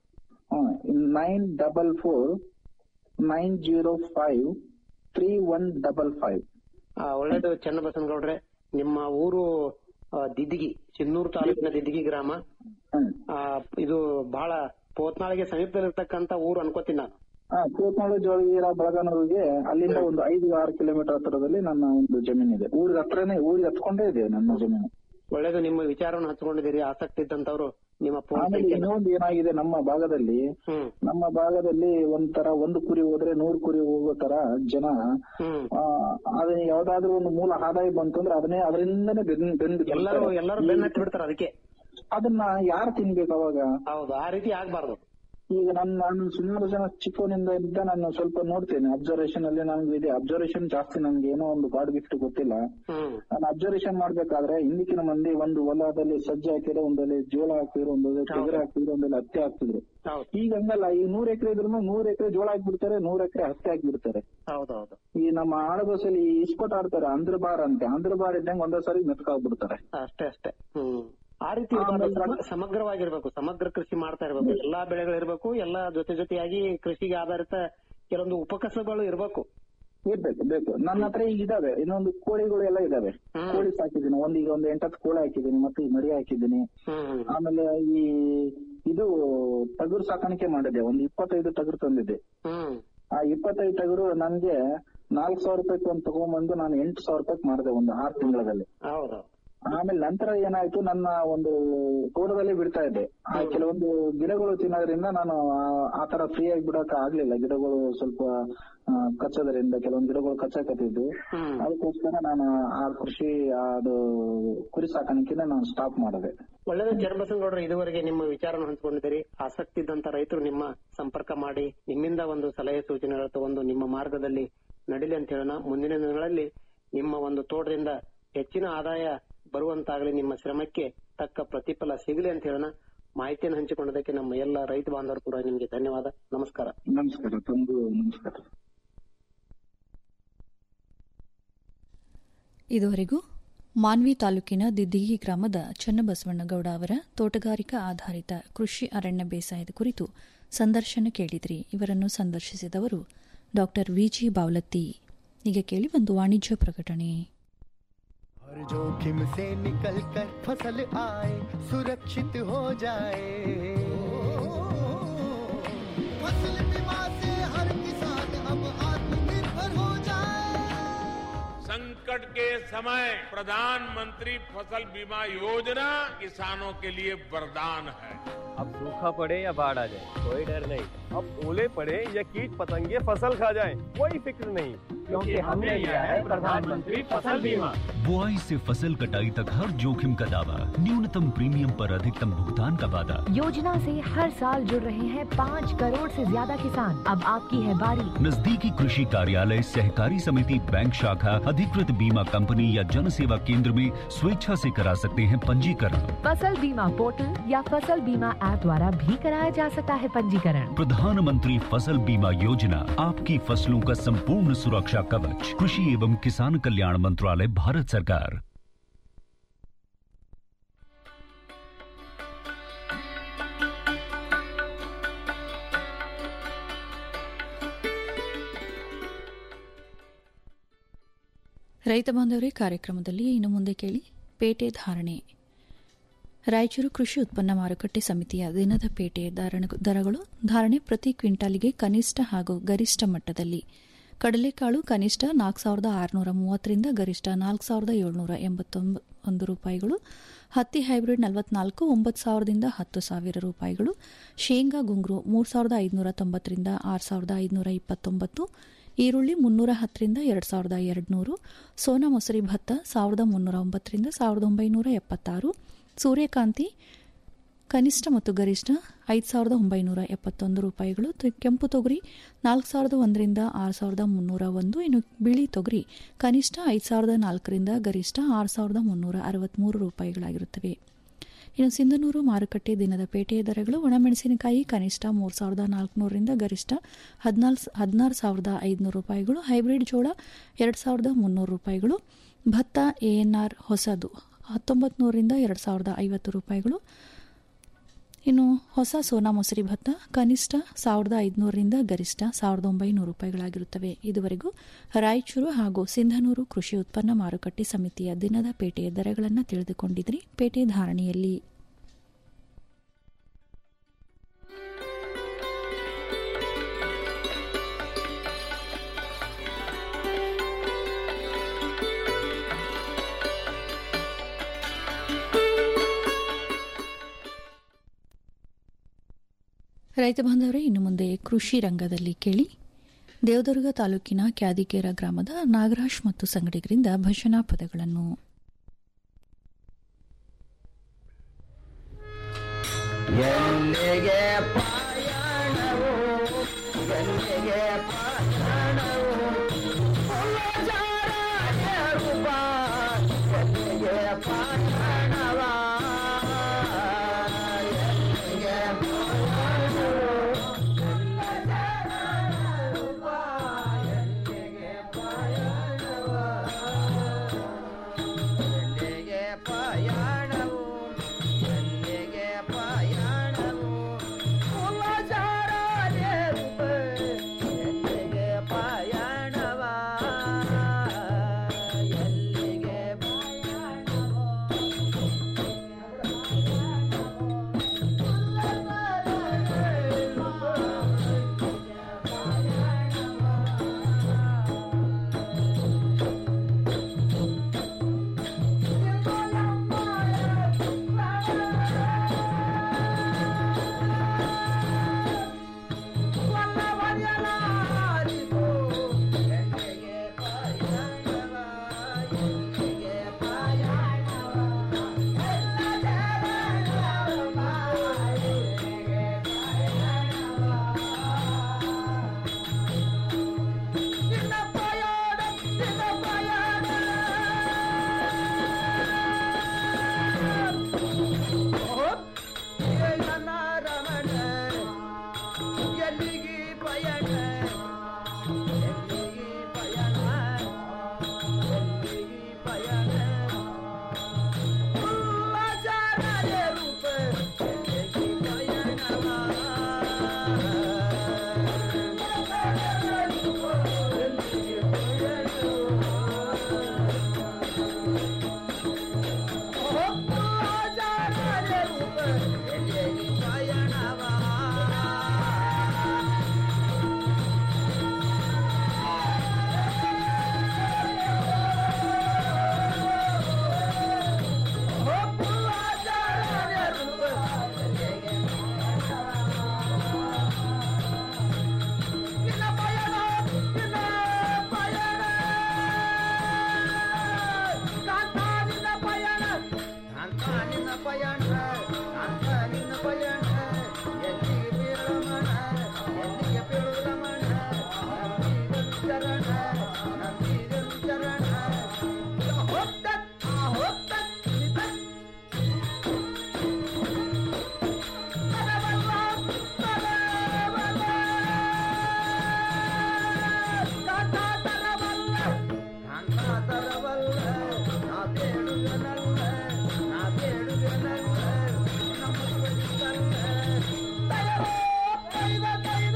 nine double four nine zero five three one double five ಆ, ಒಳ್ಳೇದು ಚನ್ನಬಸನಗೌಡ್ರೆ ನಿಮ್ಮ ಊರು ಆ, ದಿದ್ದಿಗಿ ಸಿನ್ನೂರು ತಾಲೂಕಿನ ದಿದ್ದಿಗಿ ಗ್ರಾಮ ಆ, ಇದು ಬಹಳ ಪೋತ್ನಾಳಿಗೆ ಸಮೀಪದಲ್ಲಿರ್ತಕ್ಕಂತ ಊರು ಅನ್ಕೋತೀನಿ ನಾನು ಹಾ ಕೂತ್ನಾಳು ಜೋಳಗೀರ ಬೆಳಗಾನೂರಿಗೆ ಅಲ್ಲಿಂದ ಒಂದು ಐದು ಆರು ಕಿಲೋಮೀಟರ್ ಹತ್ತಿರದಲ್ಲಿ ನನ್ನ ಒಂದು ಜಮೀನು ಇದೆ ಊರಿಗೆ ಹತ್ರನೇ ಊರಿಗೆ ಹತ್ಕೊಂಡೇ ಇದೆ ನನ್ನ ಜಮೀನು ಒಳ್ಳೇದು ನಿಮ್ಮ ವಿಚಾರವನ್ನು ಹಂಚ್ಕೊಂಡಿದ್ದೀರಿ ಆಸಕ್ತಿ ಇದ್ದಂತವ್ರು ನಿಮ್ಮ ಫೋನ್ ಆಮೇಲೆ ಸಂಖ್ಯೆ ಇನ್ನೊಂದು ಏನಾಗಿದೆ ನಮ್ಮ ಭಾಗದಲ್ಲಿ ಹ್ಮ್ ನಮ್ಮ ಭಾಗದಲ್ಲಿ ಒಂಥರ ಒಂದು ಕುರಿ ಹೋದ್ರೆ ನೂರು ಕುರಿ ಹೋಗೋ ತರ ಜನ ಹ್ಮ್ ಆ, ಅದೇ ಯಾವ್ದಾದ್ರು ಒಂದು ಮೂಲ ಆದಾಯ ಬಂತು ಅಂದ್ರೆ ಅದನ್ನೇ ಅದರಿಂದನೇ ಬೆನ್ ಬೆಂದು ಎಲ್ಲರೂ ಬಿಡ್ತಾರೆ. ಎಲ್ಲರೂ ಬೆನ್ನ ಹತ್ತಿ ಬಿಡ್ತಾರ ಅದಕ್ಕೆ ಅದನ್ನ ಯಾರು ತಿನ್ಬೇಕು ಅವಾಗ ಹೌದು ಆ ರೀತಿ ಆಗ್ಬಾರ್ದು ಈಗ ನಾನು ನಾನು ಸುಮಾರು ಜನ ಚಿಕ್ಕವನಿಂದ ಇದ್ದ ನಾನು ಸ್ವಲ್ಪ ನೋಡ್ತೇನೆ ಅಬ್ಸರ್ವೇಷನ್ ಅಲ್ಲಿ ನನಗೆ ಇದೆ ಅಬ್ಸರ್ವೇಷನ್ ಜಾಸ್ತಿ ನನ್ಗೆ ಏನೋ ಒಂದು ಗಾಡ್ ಗಿಫ್ಟ್ ಗೊತ್ತಿಲ್ಲ ಹ್ಮ್ ನಾನು ಅಬ್ಸರ್ವೇಷನ್ ಮಾಡ್ಬೇಕಾದ್ರೆ ಹಿಂದಿಕ್ಕಿನ ಮಂದಿ ಒಂದು ಹೊಲದಲ್ಲಿ ಸಜ್ಜೆ ಹಾಕಿದ್ರೆ ಒಂದಲ್ಲಿ ಜೋಳ ಹಾಕ್ತಿದ್ರು ಒಂದಲ್ಲಿ ತೆಗರೆ ಹಾಕ್ತಿದ್ರು ಒಂದಲ್ಲಿ ಹತ್ತಿ ಹಾಕ್ತಿದ್ರು ಹೌದು ಈಗ ಹಂಗಲ್ಲ ಈಗ ನೂರ್ ಎಕರೆ ಇದ್ರು ನೂರ್ ಎಕರೆ ಜೋಳ ಹಾಕ್ಬಿಡ್ತಾರೆ ನೂರ್ ಎಕರೆ ಹತ್ತಿ ಹಾಕ್ಬಿಡ್ತಾರೆ ಹೌದೌದು ಈ ನಮ್ಮ ಆಡಬಸಲ್ಲಿ ಇಸ್ಪಟ್ ಆಡ್ತಾರೆ ಅಂದ್ರ ಬಾರ್ ಅಂತೆ ಅಂದ್ರ ಬಾರ್ ಇದ್ದಂಗೆ ಒಂದೇ ಸಾರಿ ಮೆತ್ಕಾಗ್ಬಿಡ್ತಾರೆ ಅಷ್ಟೇ ಅಷ್ಟೇ ಹ್ಮ್ ಆ ರೀತಿ ಇರ್ಬಾರ್ದು. ಸಮ- ಸಮಗ್ರವಾಗಿರ್ಬೇಕು ಸಮಗ್ರ ಕೃಷಿ ಮಾಡ್ತಾ ಇರ್ಬೇಕು ಎಲ್ಲಾ ಬೆಳೆಗಳಿರ್ಬೇಕು ಎಲ್ಲಾ ಜೊತೆ ಜೊತೆಯಾಗಿ ಕೃಷಿಗೆ ಆಧಾರಿತ ಕೆಲವೊಂದು ಉಪಕಸಬುಗಳು ಇರ್ಬೇಕು ಇರ್ಬೇಕು ಬೇಕು ನನ್ನ ಹತ್ರ ಈಗ ಇದಾವೆ ಇನ್ನೊಂದು ಕೋಳಿಗಳು ಎಲ್ಲ ಇದಾವೆ ಹ್ಮ್. ಕೋಳಿ ಸಾಕಿದ್ದೀನಿ ಒಂದ್ ಈಗ ಒಂದ್ ಎಂಟತ್ತು ಕೋಳಿ ಹಾಕಿದ್ದೀನಿ ಮತ್ತೆ ಈ ಮರಿ ಹಾಕಿದ್ದೀನಿ ಹ್ಮ್ ಆಮೇಲೆ ಈ ಇದು ಟಗರು ಸಾಕಾಣಿಕೆ ಮಾಡಿದೆ ಒಂದ್ ಇಪ್ಪತ್ತೈದು ಟಗರು ತಂದಿದ್ದೆ ಹ್ಮ್ ಆ ಇಪ್ಪತ್ತೈದು ಟಗರು ನನ್ಗೆ ನಾಲ್ಕು ಸಾವಿರ ರೂಪಾಯಿ ಒಂದು ತಗೊಂಡ್ಬಂದು ನಾನು ಎಂಟು ಸಾವಿರ ರೂಪಾಯಿ ಮಾಡಿದೆ ಒಂದು ಆರು ತಿಂಗಳಲ್ಲಿ ಹೌದು ಆಮೇಲೆ ನಂತರ ಏನಾಯ್ತು ನನ್ನ ಒಂದು ತೋಟದಲ್ಲಿ ಬಿಡ್ತಾ ಇದ್ದೆ ಆ ಕೆಲವೊಂದು ಗಿಡಗಳು ತಿನ್ನೋದ್ರಿಂದ ನಾನು ಆ- ಆ ತರ ಫ್ರೀ ಆಗಿ ಬಿಡಕ್ ಆಗ್ಲಿಲ್ಲ ಗಿಡಗಳು ಸ್ವಲ್ಪ ಆ, ಕಚ್ಚೋದ್ರಿಂದ ಕೆಲವೊಂದು ಗಿಡಗಳು ಕಚ್ಚಾಕತ್ತಿದ್ವು ಹ್ಮ್ ಅದಕ್ಕೋಸ್ಕರ ನಾನು ಆ ಕೃಷಿ ಅದು ಕುರಿ ಸಾಕಾಣಿಕೆನ ನಾನು ಸ್ಟಾಪ್ ಮಾಡಿದೆ ಒಳ್ಳೆಯದು ಚನ್ನಬಸನಗೌಡರು ಇದುವರೆಗೆ ನಿಮ್ಮ ವಿಚಾರವನ್ನು ಹಂಚಿಕೊಂಡಿದ್ದೀರಿ ಆಸಕ್ತಿ ಇದ್ದಂತ ರೈತರು ನಿಮ್ಮ ಸಂಪರ್ಕ ಮಾಡಿ ನಿಮ್ಮಿಂದ ಒಂದು ಸಲಹೆ ಸೂಚನೆಗಳು ತಗೊಂಡು ನಿಮ್ಮ ಮಾರ್ಗದಲ್ಲಿ ನಡಿಲಿ ಅಂತ ಹೇಳೋಣ ಮುಂದಿನ ದಿನಗಳಲ್ಲಿ ನಿಮ್ಮ ಒಂದು ತೋಟದಿಂದ ಹೆಚ್ಚಿನ ಆದಾಯ ಬರುವಂತಾಗಲಿ ನಿಮ್ಮ ಶ್ರಮಕ್ಕೆ ತಕ್ಕ ಪ್ರತಿಫಲ ಸಿಗಲಿ ಅಂತ ಹೇಳೋಣ ಮಾಹಿತಿಯನ್ನು ಹಂಚಿಕೊಂಡದಕ್ಕೆ ನಮ್ಮ ಎಲ್ಲ ರೈತ ಬಾಂಧವರು ಕೂಡ ನಿಮಗೆ ಧನ್ಯವಾದ ನಮಸ್ಕಾರ ನಮಸ್ಕಾರ ತಂದು ನಮಸ್ಕಾರ ಇದುವರೆಗೂ ಮಾನ್ವಿ ತಾಲೂಕಿನ ದಿದ್ದಿಗಿ ಗ್ರಾಮದ ಚನ್ನಬಸವಣ್ಣಗೌಡ ಅವರ ತೋಟಗಾರಿಕಾ ಆಧಾರಿತ ಕೃಷಿ ಅರಣ್ಯ ಬೇಸಾಯದ ಕುರಿತು ಸಂದರ್ಶನ ಕೇಳಿದ್ರಿ ಇವರನ್ನು ಸಂದರ್ಶಿಸಿದವರು ಡಾ ವಿಜಿ ಬಾವಲತ್ತಿ ಈಗ ಕೇಳಿ ಒಂದು ವಾಣಿಜ್ಯ ಪ್ರಕಟಣೆ हर जोखिम से निकल कर फसल आए सुरक्षित हो जाए फसल बीमा से हर किसान अब आत्मनिर्भर हो जाए संकट के समय प्रधानमंत्री फसल बीमा योजना किसानों के लिए वरदान है अब सूखा पड़े या बाढ़ आ जाए कोई डर नहीं अब ओले पड़े या कीट पतंगे फसल खा जाए कोई फिक्र नहीं क्योंकि हमने लिया है प्रधानमंत्री फसल बीमा बुआई से फसल कटाई तक हर जोखिम का दावा न्यूनतम प्रीमियम पर अधिकतम भुगतान का वादा योजना से हर साल जुड़ रहे हैं पाँच करोड़ से ज्यादा किसान अब आपकी है बारी नजदीकी कृषि कार्यालय सहकारी समिति बैंक शाखा अधिकृत बीमा कंपनी या जन सेवा केंद्र में स्वेच्छा से करा सकते हैं पंजीकरण फसल बीमा पोर्टल या फसल बीमा ऐप द्वारा भी कराया जा सकता है पंजीकरण प्रधानमंत्री फसल बीमा योजना आपकी फसलों का संपूर्ण सुरक्षा कवच कृषि एवं किसान कल्याण मंत्रालय भारत सरकार ರೈತ ಬಾಂಧವರೇ ಕಾರ್ಯಕ್ರಮದಲ್ಲಿ ಇನ್ನು ಮುಂದೆ ಕೇಳಿ ಪೇಟೆ ಧಾರಣೆ ರಾಯಚೂರು ಕೃಷಿ ಉತ್ಪನ್ನ ಮಾರುಕಟ್ಟೆ ಸಮಿತಿಯ ದಿನದ ಪೇಟೆ ಧಾರಣ- ದರಗಳು ಧಾರಣೆ ಪ್ರತಿ ಕ್ವಿಂಟಾಲಿಗೆ ಕನಿಷ್ಠ ಹಾಗೂ ಗರಿಷ್ಠ ಮಟ್ಟದಲ್ಲಿ ಕಡಲೆಕಾಳು ಕನಿಷ್ಠ ನಾಲ್ಕು ಸಾವಿರದ ಆರುನೂರ ಮೂವತ್ತರಿಂದ ಗರಿಷ್ಠ ನಾಲ್ಕು ಸಾವಿರದ ಏಳ್ನೂರ ಎಂಬತ್ತೊಂದು ರೂಪಾಯಿಗಳು ಹತ್ತಿ ಹೈಬ್ರಿಡ್ ನಲವತ್ನಾಲ್ಕು ಒಂಬತ್ತು ಸಾವಿರದಿಂದ ಹತ್ತು ಸಾವಿರ ರೂಪಾಯಿಗಳು ಶೇಂಗಾ ಗುಂಗ್ರು ಮೂರು ಸಾವಿರದ ಐದುನೂರ ತೊಂಬತ್ತರಿಂದ ಆರು ಸಾವಿರದ ಐದುನೂರ ಇಪ್ಪತ್ತೊಂಬತ್ತು ಈರುಳ್ಳಿ ಮುನ್ನೂರ ಹತ್ತರಿಂದ ಎರಡು ಸಾವಿರದ ಎರಡುನೂರು ಸೋನಾ ಮೊಸರಿ ಭತ್ತ ಸಾವಿರದ ಮುನ್ನೂರ ಒಂಬತ್ತರಿಂದ ಸಾವಿರದ ಒಂಬೈನೂರ ಎಪ್ಪತ್ತಾರು ಸೂರ್ಯಕಾಂತಿ ಕನಿಷ್ಠ ಮತ್ತು ಗರಿಷ್ಠ ಐದು ಸಾವಿರದ ಒಂಬೈನೂರ ಎಪ್ಪತ್ತೊಂದು ರೂಪಾಯಿಗಳು ತ- ಕೆಂಪು ತೊಗರಿ ನಾಲ್ಕು ಸಾವಿರದ ಒಂದರಿಂದ ಆರು ಸಾವಿರದ ಮುನ್ನೂರ ಒಂದು ಇನ್ನು ಬಿಳಿ ತೊಗರಿ ಕನಿಷ್ಠ ಐದು ಸಾವಿರದ ನಾಲ್ಕರಿಂದ ಗರಿಷ್ಠ ಆರು ಸಾವಿರದ ಮುನ್ನೂರ ಅರವತ್ತ್ಮೂರು ರೂಪಾಯಿಗಳಾಗಿರುತ್ತವೆ ಇನ್ನು ಸಿಂಧನೂರು ಮಾರುಕಟ್ಟೆ ದಿನದ ಪೇಟೆಯ ದರಗಳು ಒಣಮೆಣಸಿನಕಾಯಿ ಕನಿಷ್ಠ ಮೂರು ಸಾವಿರದ ನಾಲ್ಕುನೂರರಿಂದ ಗರಿಷ್ಠ ಹದಿನಾಲ್ಕು ಹದಿನಾರು ಸಾವಿರದ ಐದುನೂರು ರೂಪಾಯಿಗಳು ಹೈಬ್ರಿಡ್ ಜೋಳ ಎರಡು ಸಾವಿರದ ಮುನ್ನೂರು ರೂಪಾಯಿಗಳು ಭತ್ತ ಎಎನ್ಆರ್ ಹೊಸದು ಹತ್ತೊಂಬತ್ತು ನೂರರಿಂದ ಎರಡು ಸಾವಿರದ ಐವತ್ತು ರೂಪಾಯಿಗಳು ಇನ್ನು ಹೊಸ ಸೋನಾ ಮೊಸರಿ ಭತ್ತ ಕನಿಷ್ಠ ಸಾವಿರದ ಐದುನೂರರಿಂದ ಗರಿಷ್ಠ ಸಾವಿರದ ಒಂಬೈನೂರು ರೂಪಾಯಿಗಳಾಗಿರುತ್ತವೆ ಇದುವರೆಗೂ ರಾಯಚೂರು ಹಾಗೂ ಸಿಂಧನೂರು ಕೃಷಿ ಉತ್ಪನ್ನ ಮಾರುಕಟ್ಟೆ ಸಮಿತಿಯ ದಿನದ ಪೇಟೆಯ ದರಗಳನ್ನು ತಿಳಿದುಕೊಂಡಿದ್ರಿ ಪೇಟೆ ಧಾರಣೆಯಲ್ಲಿ ರೈತ ಬಾಂಧವರೇ ಇನ್ನು ಮುಂದೆ ಕೃಷಿ ರಂಗದಲ್ಲಿ ಕೇಳಿ ದೇವದುರ್ಗ ತಾಲೂಕಿನ ಕ್ಯಾದಿಕೇರ ಗ್ರಾಮದ ನಾಗರಾಜ್ ಮತ್ತು ಸಂಗಡಿಗರಿಂದ ಭಜನಾ ಪದಗಳನ್ನು ಎಲ್ಲಿಗೆ ಪಯಣವು ಎಲ್ಲಿಗೆ ಪಯಣವು ಒಲಜಾರರು ಬಾ, ಎಲ್ಲಿಗೆ ಪಯಣವ ಎಲ್ಲಿಗೆ ಪಯಣವು ಒಲಜಾರರು ಬಾ, ಎಲ್ಲಿಗೆ ಪಯಣವ ಎಲ್ಲಿಗೆ ಪಯಣವು ಎಲ್ಲಿಗೆ ಪಯಣವು ಕುಲಚಾರರು ಎಲ್ಲಿಗೆ ಪಯಣ ಎಲ್ಲಿಗೆ ಪಯಣ ಎಲ್ಲಿಗೆ ಪಯಣ ಎಲ್ಲಿಗೆ ಪಯಣ ಉಲ್ಲಾಸರಾಯ ರೂಪ ಎಲ್ಲಿಗೆ ಪಯಣವಾ ನಿನ್ನ ಪಯಣ ಕಾಂತ ನಿನ್ನ ಪಯಣ ಎಲ್ಲಿಗೆ ಬೀಳಮಣ ಎಲ್ಲಿಗೆ ಬೀಳುರಮಣ ನಂಬಿದನು ಚರಣ ನಂಬಿದನು ಚರಣ ಹೋಗ್ತತ್ ಹೋಗ್ತತ್ ನಿತತ್ ತರವಲ್ಲ ತರವಲ್ಲ ಕಾಂತ ತರವಲ್ಲ ಕಾಂತ ತರವಲ್ಲ ನಾ ಬೇಡುವೆನಲ್ಲ ನಾ ಬೇಡುವೆನಲ್ಲ ನಮ್ಮುವರಿಗಲ್ಲ ತರವೋ ಕೈದ ಕೈದ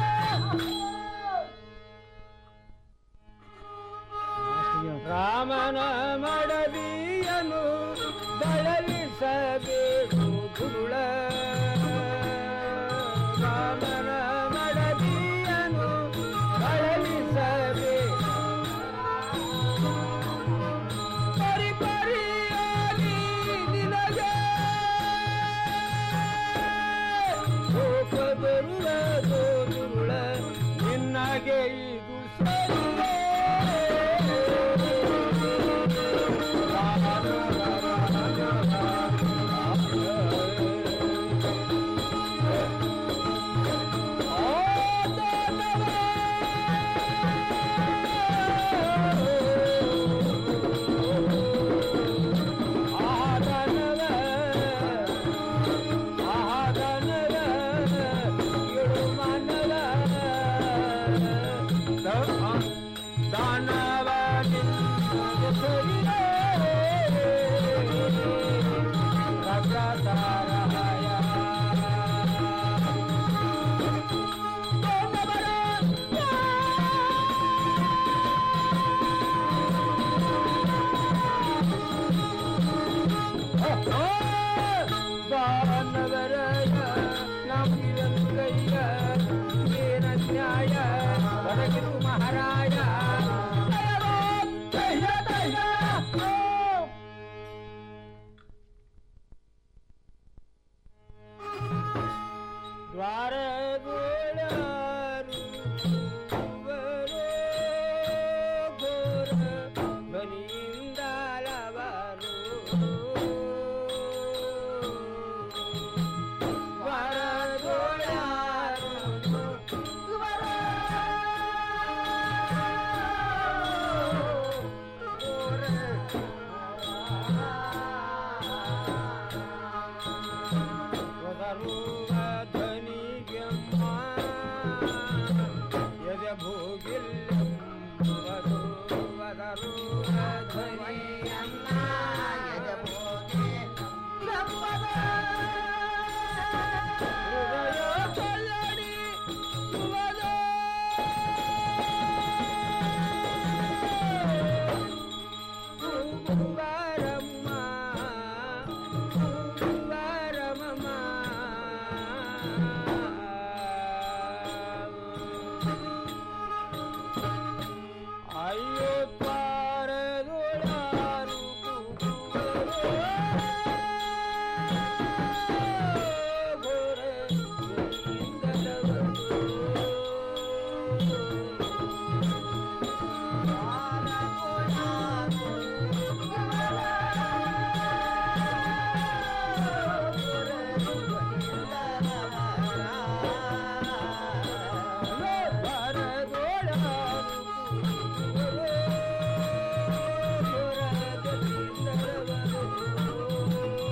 ರಾಮನ ಮಡದಿಯನು ಬಳಲಿಸಬೇಕು ಧೂಳ ರಾಮನ ಮಡದಿಯನು ಬಳಲಿಸಬೇಕು ಪರಿ ಪರಿಯಾಗಿ ನಿನಗೆ ಕೋಪ ಬರುವುದೋ ದುರುಳ ನಿನ್ನಗೆ ಇದು ಸರಿಯೇ ಬಾನವರಯ ನಮ್ಮಿರಂಗಯ್ಯ ಏನ ನ್ಯಾಯ ಒದಗಿರು ಮಹಾರಾಯ